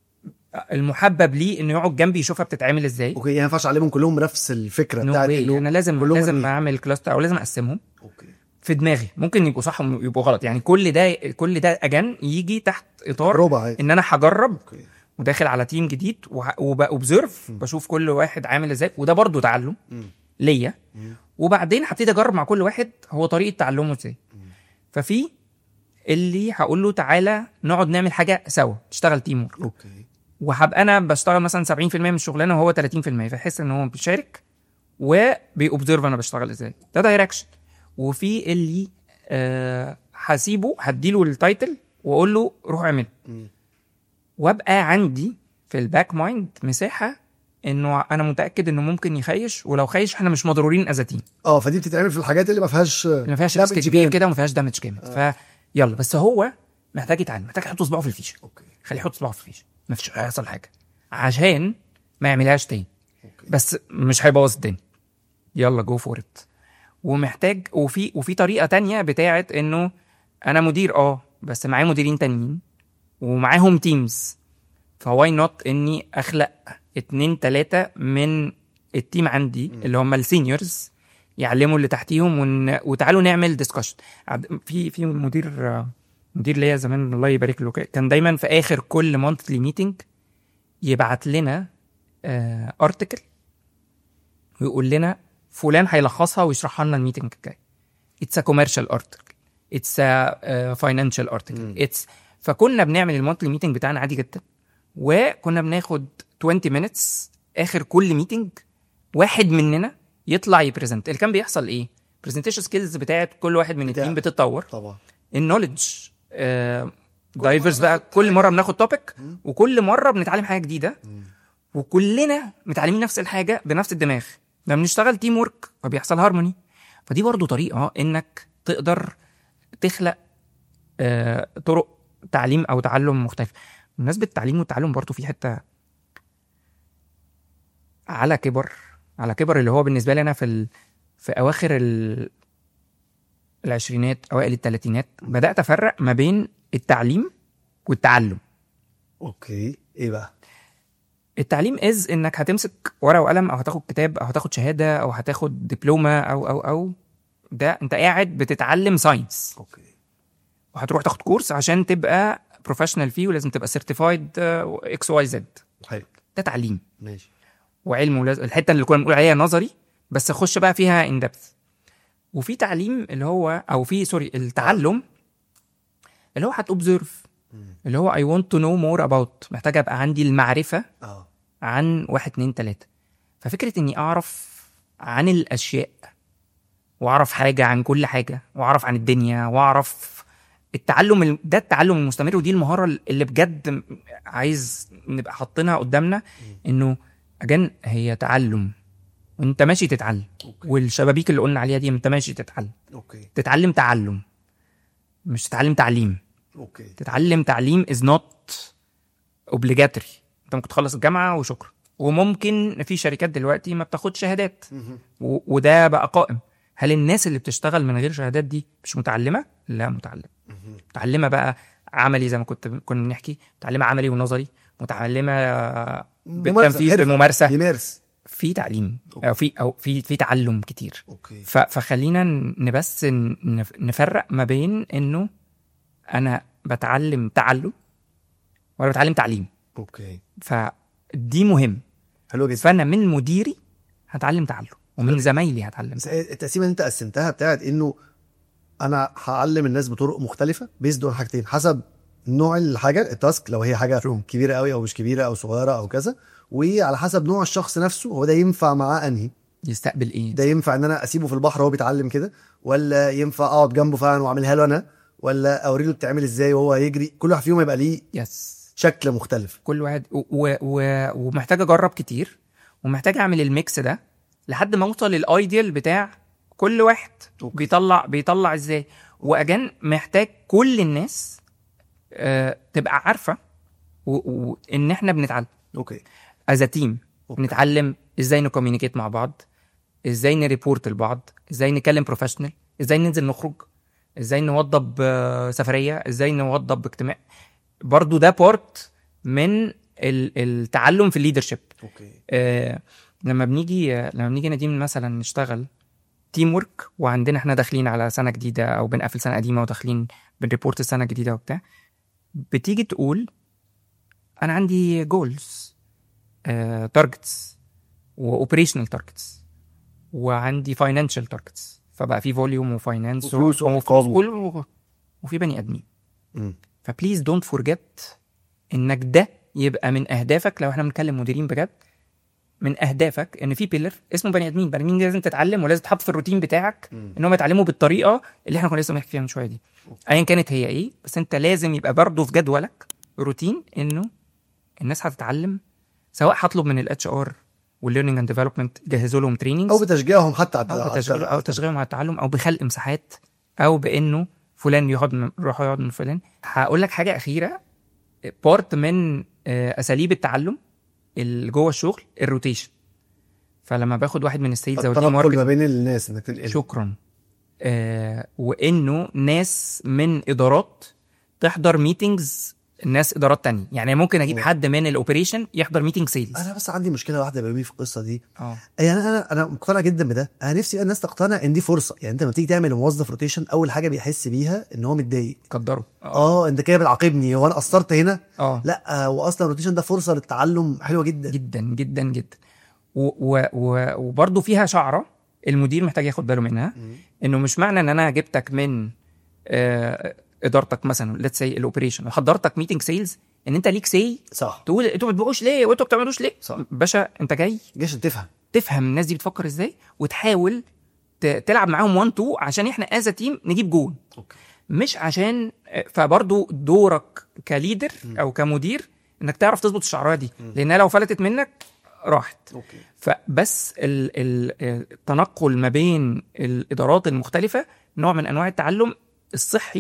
المحبب ليه انه يقعد جنبي يشوفها بتتعمل ازاي اوكي يعني ما ينفعش اعلمهم كلهم نفس الفكره نو بتاعت واي إنه- انا لازم كلهم لازم إيه؟ اعمل كلاستر او لازم اقسمهم اوكي في دماغي ممكن يبقوا صح ويبقوا غلط يعني كل ده كل ده اجان يجي تحت اطار ربع عادي. ان انا هجرب اوكي وداخل على تيم جديد وبأوبزرف بشوف كل واحد عامل ازاي وده برضو تعلم مم. ليا مم. وبعدين هبتدي اجرب مع كل واحد هو طريقه تعلمه ازاي ففي اللي هقول له تعالى نقعد نعمل حاجه سوا نشتغل تيم ورك اوكي وهبقى انا بشتغل مثلا 70% من الشغلانه وهو 30% فيحس ان هو بيشارك وبيأوبزرف انا بشتغل ازاي ده دايركشن وفي اللي آه هسيبه هديله التايتل واقول له روح اعمل مم. وابقى عندي في الباك مايند مساحه انه انا متاكد انه ممكن يخيش ولو خيش احنا مش مضرورين از تيم اه فدي بتتعمل في الحاجات اللي ما فيهاش اللي ما فيهاش damage ريسك كبير جامد. كده وما فيهاش دامج جامد فيلا بس هو محتاج يتعلم محتاج يحط صباعه في الفيشه اوكي خليه يحط صباعه في الفيشه ما فيش هيحصل حاجه عشان ما يعملهاش تاني اوكي بس مش هيبوظ الدنيا يلا جو فور ات ومحتاج وفي وفي طريقه تانية بتاعت انه انا مدير اه بس معايا مديرين تانيين ومعاهم تيمز فواي نوت اني اخلق اتنين تلاتة من التيم عندي اللي هم السينيورز يعلموا اللي تحتيهم ون... وتعالوا نعمل ديسكشن في في مدير مدير ليا زمان الله يبارك له كان دايما في اخر كل مونثلي ميتنج يبعت لنا ارتكل ويقول لنا فلان هيلخصها ويشرحها لنا الميتنج الجاي اتس ا كوميرشال ارتكل اتس ا فاينانشال ارتكل اتس فكنا بنعمل المونثلي ميتنج بتاعنا عادي جدا وكنا بناخد 20 minutes اخر كل ميتنج واحد مننا يطلع يبريزنت اللي كان بيحصل ايه برزنتيشن سكيلز بتاعت كل واحد من بتاع- التيم بتتطور طبعا النولج دايفرز بقى كل مره بناخد توبيك وكل مره بنتعلم حاجه جديده وكلنا متعلمين نفس الحاجه بنفس الدماغ لما بنشتغل تيم ورك فبيحصل هارموني فدي برضو طريقه انك تقدر تخلق آه، طرق تعليم او تعلم مختلف بمناسبه التعليم والتعلم برضو في حته على كبر على كبر اللي هو بالنسبه لي انا في ال... في اواخر ال... العشرينات اوائل الثلاثينات بدات افرق ما بين التعليم والتعلم اوكي ايه بقى التعليم از انك هتمسك ورقه وقلم او هتاخد كتاب او هتاخد شهاده او هتاخد دبلومه او او او ده انت قاعد بتتعلم ساينس اوكي وهتروح تاخد كورس عشان تبقى بروفيشنال فيه ولازم تبقى سيرتيفايد اكس واي زد حلو ده تعليم ماشي وعلم ولازم الحته اللي كنا بنقول عليها نظري بس خش بقى فيها ان دبث وفي تعليم اللي هو او في سوري التعلم اللي هو هتوبزرف اللي هو اي ونت تو نو مور اباوت محتاج ابقى عندي المعرفه اه عن واحد اتنين تلاته ففكره اني اعرف عن الاشياء واعرف حاجه عن كل حاجه واعرف عن الدنيا واعرف التعلم ال- ده التعلم المستمر ودي المهاره اللي بجد م- عايز نبقى حاطينها قدامنا انه اجان هي تعلم وانت ماشي تتعلم اوكي والشبابيك اللي قلنا عليها دي انت ماشي تتعلم اوكي تتعلم تعلم مش تتعلم تعليم اوكي تتعلم تعليم از نوت اوبليجاتوري انت ممكن تخلص الجامعه وشكرا وممكن في شركات دلوقتي ما بتاخدش شهادات مهم. و- وده بقى قائم هل الناس اللي بتشتغل من غير شهادات دي مش متعلمه لا متعلمه متعلمه بقى عملي زي ما كنت كنا بنحكي متعلمه عملي ونظري متعلمه بالتنفيذ حرفة. بالممارسه يمارس في تعليم او في او في في تعلم كتير اوكي ف- فخلينا ن- بس ن- نف- نفرق ما بين انه انا بتعلم تعلم وانا بتعلم تعليم اوكي فدي مهم حلو جدا فانا من مديري هتعلم تعلم ومن زمايلي هتعلم بس تعلم. التقسيمه اللي انت قسمتها بتاعت انه انا هعلم الناس بطرق مختلفه بيزد اون حاجتين حسب نوع الحاجه التاسك لو هي حاجه True. كبيره قوي او مش كبيره او صغيره او كذا وعلى حسب نوع الشخص نفسه هو ده ينفع معاه انهي يستقبل ايه ده ينفع ان انا اسيبه في البحر وهو بيتعلم كده ولا ينفع اقعد جنبه فعلا واعملها له انا ولا اوري له بتعمل ازاي وهو يجري كل واحد فيهم يبقى ليه يس شكل مختلف كل واحد و... و... و... ومحتاج اجرب كتير ومحتاج اعمل الميكس ده لحد ما اوصل للايديال بتاع كل واحد أوكي. بيطلع بيطلع ازاي واجان محتاج كل الناس آه تبقى عارفه و... و... ان احنا بنتعلم اوكي از تيم أوكي. نتعلم ازاي نكوميونيكيت مع بعض ازاي نريبورت لبعض ازاي نكلم بروفيشنال ازاي ننزل نخرج ازاي نوضب آه، سفريه ازاي نوضب اجتماع برضو ده بارت من ال- التعلم في الليدرشيب اوكي آه لما بنيجي آه، لما بنيجي نديم مثلا نشتغل تيم ورك وعندنا احنا داخلين على سنه جديده او بنقفل سنه قديمه وداخلين بنريبورت السنه الجديده وبتاع بتيجي تقول انا عندي جولز تارجتس واوبريشنال تارجتس وعندي فاينانشال تارجتس فبقى في فوليوم وفاينانس وفلوس وأرقام. كل وفي بني ادمين مم. فبليز دونت فورجيت انك ده يبقى من اهدافك لو احنا بنتكلم مديرين بجد من اهدافك ان في بيلر اسمه بني ادمين بني ادمين دي لازم تتعلم ولازم تحط في الروتين بتاعك مم. ان هم يتعلموا بالطريقه اللي احنا كنا لسه بنحكي فيها من شويه دي ايا كانت هي ايه بس انت لازم يبقى برضه في جدولك روتين انه الناس هتتعلم سواء هطلب من الاتش ار والليرنينج اند ديفلوبمنت جهزوا لهم تريننج او بتشجيعهم حتى على او على- تشغيل او تشغيلهم على التعلم او بخلق مساحات او بانه فلان يقعد من يروح يقعد من فلان هقول لك حاجه اخيره بارت من آه، اساليب التعلم اللي جوه الشغل الروتيشن فلما باخد واحد من السيلز او التيم التنقل ماركت ما بين الناس انك تنقل شكرا آه وانه ناس من ادارات تحضر ميتينجز ناس ادارات تانية يعني ممكن اجيب أوه. حد من الاوبريشن يحضر ميتينج سيلز انا بس عندي مشكله واحده بيومي في القصه دي اه يعني انا انا مقتنع جدا بده انا نفسي بقى الناس تقتنع ان دي فرصه يعني انت لما تيجي تعمل لموظف روتيشن اول حاجه بيحس بيها ان هو متضايق قدروا اه انت كده بتعاقبني هو انا قصرت هنا اه لا هو اصلا الروتيشن ده فرصه للتعلم حلوه جدا جدا جدا جدا و و و وبرضه فيها شعره المدير محتاج ياخد باله منها انه مش معنى ان انا جبتك من آه ادارتك مثلا ليتس سي الاوبريشن وحضرتك ميتنج سيلز ان انت ليك سي صح تقول انتوا ما بتبيعوش ليه وانتوا ما بتعملوش ليه صح. باشا انت جاي جيش تفهم تفهم الناس دي بتفكر ازاي وتحاول ت- تلعب معاهم 1 2 عشان احنا از تيم نجيب جول اوكي مش عشان فبرضو دورك كليدر او كمدير انك تعرف تظبط الشعرايه دي لانها لو فلتت منك راحت اوكي فبس ال- ال- التنقل ما بين الادارات المختلفه نوع من انواع التعلم الصحي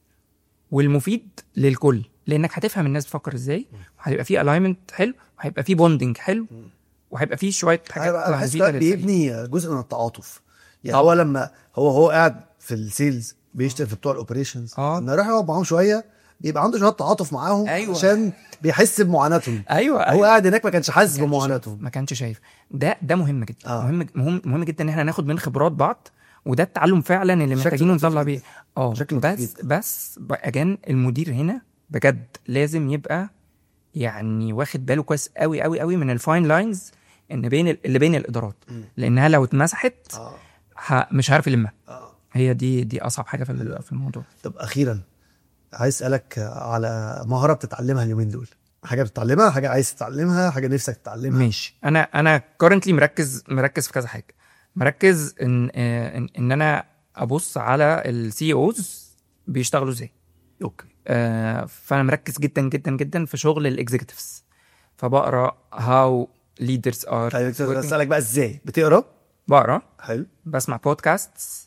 والمفيد للكل لانك هتفهم الناس بتفكر ازاي وهيبقى في الاينمنت حلو وهيبقى في بوندنج حلو وهيبقى في شويه حاجات انا بحس مفيدة ده للفريق. بيبني جزء من التعاطف يعني طبعا. هو لما هو هو قاعد في السيلز بيشتغل في بتوع الاوبريشنز آه. لما يروح يقعد معاهم شويه بيبقى عنده شويه تعاطف معاهم أيوة. عشان بيحس بمعاناتهم ايوه هو قاعد هناك ما كانش حاسس كانش بمعاناتهم ما كانش شايف ده ده مهم جدا آه. آه. مهم مهم مهم جدا ان احنا ناخد من خبرات بعض وده التعلم فعلا اللي شكله محتاجين لطيف نطلع جدا. بيه اه شكله لطيف بس جدا. بس اجان المدير هنا بجد لازم يبقى يعني واخد باله كويس قوي قوي قوي من الفاين لاينز ان بين ال- اللي بين الادارات مم. لانها لو اتمسحت اه ه- مش عارف يلمها اه هي دي دي اصعب حاجه في ال- في الموضوع طب اخيرا عايز اسالك على مهاره بتتعلمها اليومين دول حاجه بتتعلمها حاجه عايز تتعلمها حاجه نفسك تتعلمها ماشي انا انا كورنتلي مركز مركز في كذا حاجه مركز ان آه، ان, إن انا ابص على السي اوز بيشتغلوا ازاي اوكي آه، فانا مركز جدا جدا جدا في شغل الاكزيكتيفز فبقرا هاو ليدرز ار طيب اسالك بقى ازاي بتقرا بقرا حلو بسمع بودكاست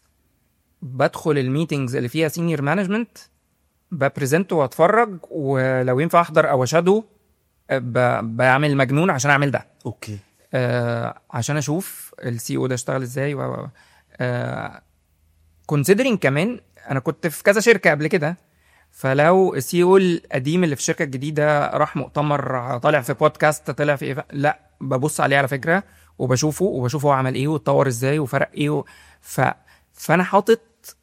بدخل الميتنجز اللي فيها سينيور مانجمنت ببريزنت واتفرج ولو ينفع احضر او اشادو ب- بعمل مجنون عشان اعمل ده اوكي آه عشان اشوف السي او ده اشتغل ازاي و... و- كونسيدرينج كمان انا كنت في كذا شركه قبل كده فلو السي او القديم اللي في الشركه الجديده راح مؤتمر طالع في بودكاست طلع في إيه لا ببص عليه على فكره وبشوفه وبشوف هو عمل ايه واتطور ازاي وفرق ايه و... ف... فانا حاطط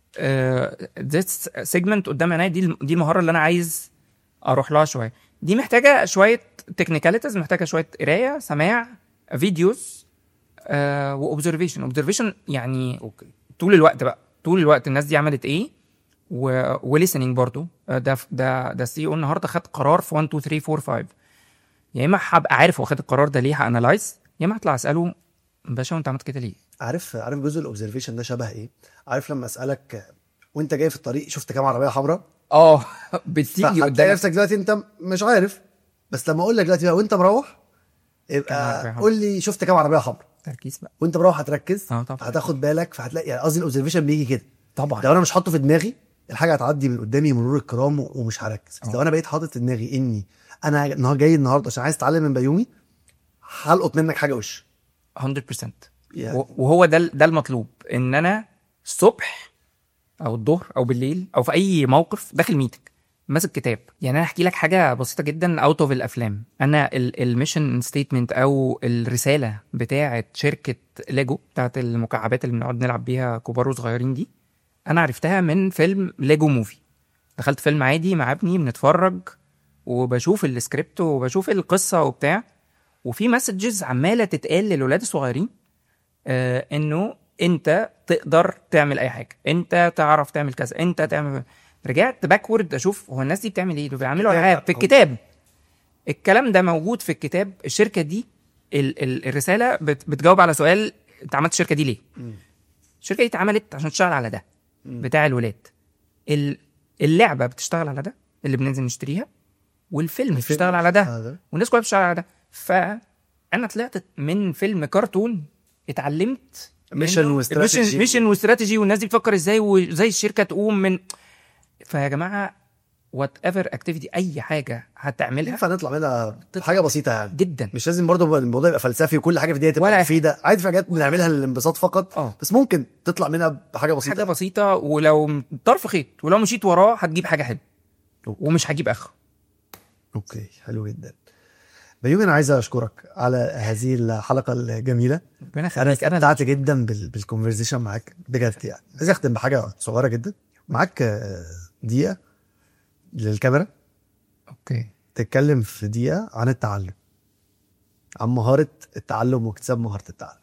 ذس سيجمنت قدام عينيا دي دي المهاره اللي انا عايز اروح لها شويه دي محتاجه شويه تكنيكاليتيز محتاجه شويه قرايه سماع فيديوز آه واوبزرفيشن اوبزرفيشن يعني اوكي طول الوقت بقى طول الوقت الناس دي عملت ايه و... وليسننج برضو آه، ده ده ده السي او النهارده خد قرار في 1 2 3 4 5 يا اما هبقى عارف هو خد القرار ده ليه هانلايز يا اما هطلع اساله باشا وانت عملت كده ليه؟ عارف عارف جزء الاوبزرفيشن ده شبه ايه عارف لما اسالك وانت جاي في الطريق شفت كام عربيه حمراء اه بتيجي هتلاقي قدامك نفسك دلوقتي انت مش عارف بس لما اقول لك دلوقتي بقى وانت مروح كام عربية يبقى حمراء؟ قول لي شفت كام عربيه حمراء تركيز بقى وانت مروح هتركز اه طبعا هتاخد بالك فهتلاقي يعني قصدي الاوبزرفيشن بيجي كده طبعا لو انا مش حاطه في دماغي الحاجه هتعدي من قدامي مرور الكرام و- ومش هركز بس اه. لو انا بقيت حاطط في دماغي اني انا النهارده جاي النهارده عشان عايز اتعلم من بيومي هلقط منك حاجه وش 100% يعني و- وهو ده ده المطلوب ان انا الصبح او الظهر او بالليل او في اي موقف داخل ميتنج ماسك كتاب يعني انا احكي لك حاجه بسيطه جدا اوت اوف الافلام انا الميشن ستيتمنت او الرساله بتاعه شركه ليجو بتاعه المكعبات اللي بنقعد نلعب بيها كبار وصغيرين دي انا عرفتها من فيلم ليجو موفي دخلت فيلم عادي مع ابني بنتفرج وبشوف السكريبت وبشوف القصه وبتاع وفي مسجز عماله تتقال للولاد الصغيرين آه انه انت تقدر تعمل اي حاجه انت تعرف تعمل كذا انت تعمل رجعت باكورد اشوف هو الناس دي بتعمل ايه دول بيعملوا كتاب. العاب في الكتاب الكلام ده موجود في الكتاب الشركه دي ال ال الرساله بت بتجاوب على سؤال انت عملت الشركه دي ليه مم. الشركه دي اتعملت عشان تشتغل على ده مم. بتاع الولاد ال- اللعبه بتشتغل على ده اللي بننزل نشتريها والفيلم بتشتغل على ده هذا والناس كلها بتشتغل على ده فانا طلعت من فيلم كرتون اتعلمت ميشن منه- واستراتيجي. ميشن ميشن واستراتيجي والناس دي بتفكر ازاي وازاي الشركه تقوم من فيا جماعه وات ايفر اكتيفيتي اي حاجه هتعملها ينفع نطلع منها حاجه بسيطه يعني جدا مش لازم برضه الموضوع يبقى فلسفي وكل حاجه في الدنيا تبقى ولا- مفيده عادي في حاجات بنعملها للانبساط فقط اه بس ممكن تطلع منها بحاجه بسيطه حاجه بسيطه ولو طرف خيط ولو مشيت وراه هتجيب حاجه حلوه أوكي. ومش هجيب اخره اوكي حلو جدا بيومي انا عايز اشكرك على هذه الحلقه الجميله ربنا انا يخليك انا استمتعت جدا بال... بالكونفرزيشن معاك بجد يعني عايز اختم بحاجه صغيره جدا معاك آه، دقيقه للكاميرا اوكي تتكلم في دقيقه عن التعلم عن مهاره التعلم واكتساب مهاره التعلم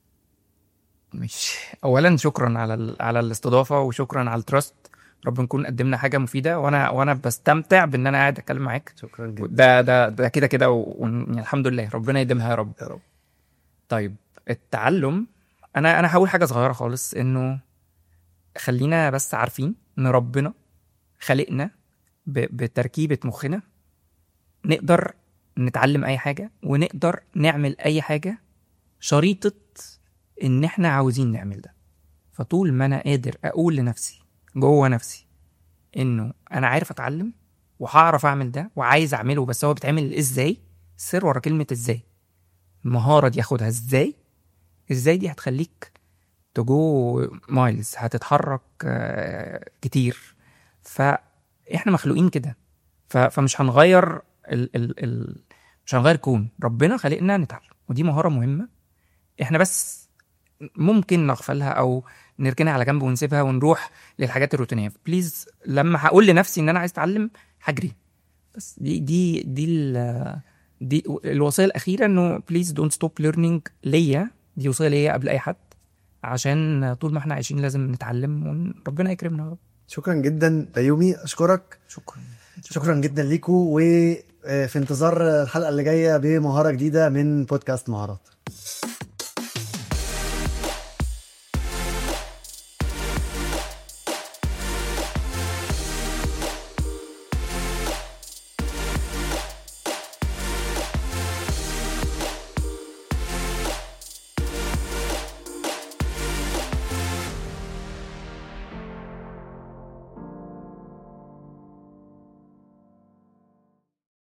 مش اولا شكرا على ال... على الاستضافه وشكرا على التراست رب نكون قدمنا حاجه مفيده وانا وانا بستمتع بان انا قاعد اتكلم معاك شكرا جدا ده ده ده كده كده و... و... يعني الحمد لله ربنا يديمها يا رب يا رب طيب التعلم انا انا هقول حاجه صغيره خالص انه خلينا بس عارفين ان ربنا خلقنا ب... بتركيبه مخنا نقدر نتعلم اي حاجه ونقدر نعمل اي حاجه شريطه ان احنا عاوزين نعمل ده فطول ما انا قادر اقول لنفسي جوه نفسي انه انا عارف اتعلم وهعرف اعمل ده وعايز اعمله بس هو بيتعمل ازاي السر ورا كلمه ازاي المهاره دي اخدها ازاي ازاي دي هتخليك تجو مايلز هتتحرك آه، كتير فاحنا مخلوقين كده ف- فمش هنغير ال ال ال مش هنغير كون ربنا خلقنا نتعلم ودي مهاره مهمه احنا بس ممكن نغفلها او نركنها على جنب ونسيبها ونروح للحاجات الروتينيه بليز لما هقول لنفسي ان انا عايز اتعلم هجري بس دي دي دي ال- دي الوصيه الاخيره انه بليز دونت ستوب ليرنينج ليا دي وصيه ليا قبل اي حد عشان طول ما احنا عايشين لازم نتعلم وربنا يكرمنا يا رب شكرا جدا بيومي اشكرك شكرا شكرا جدا ليكوا وفي انتظار الحلقه اللي جايه بمهاره جديده من بودكاست مهارات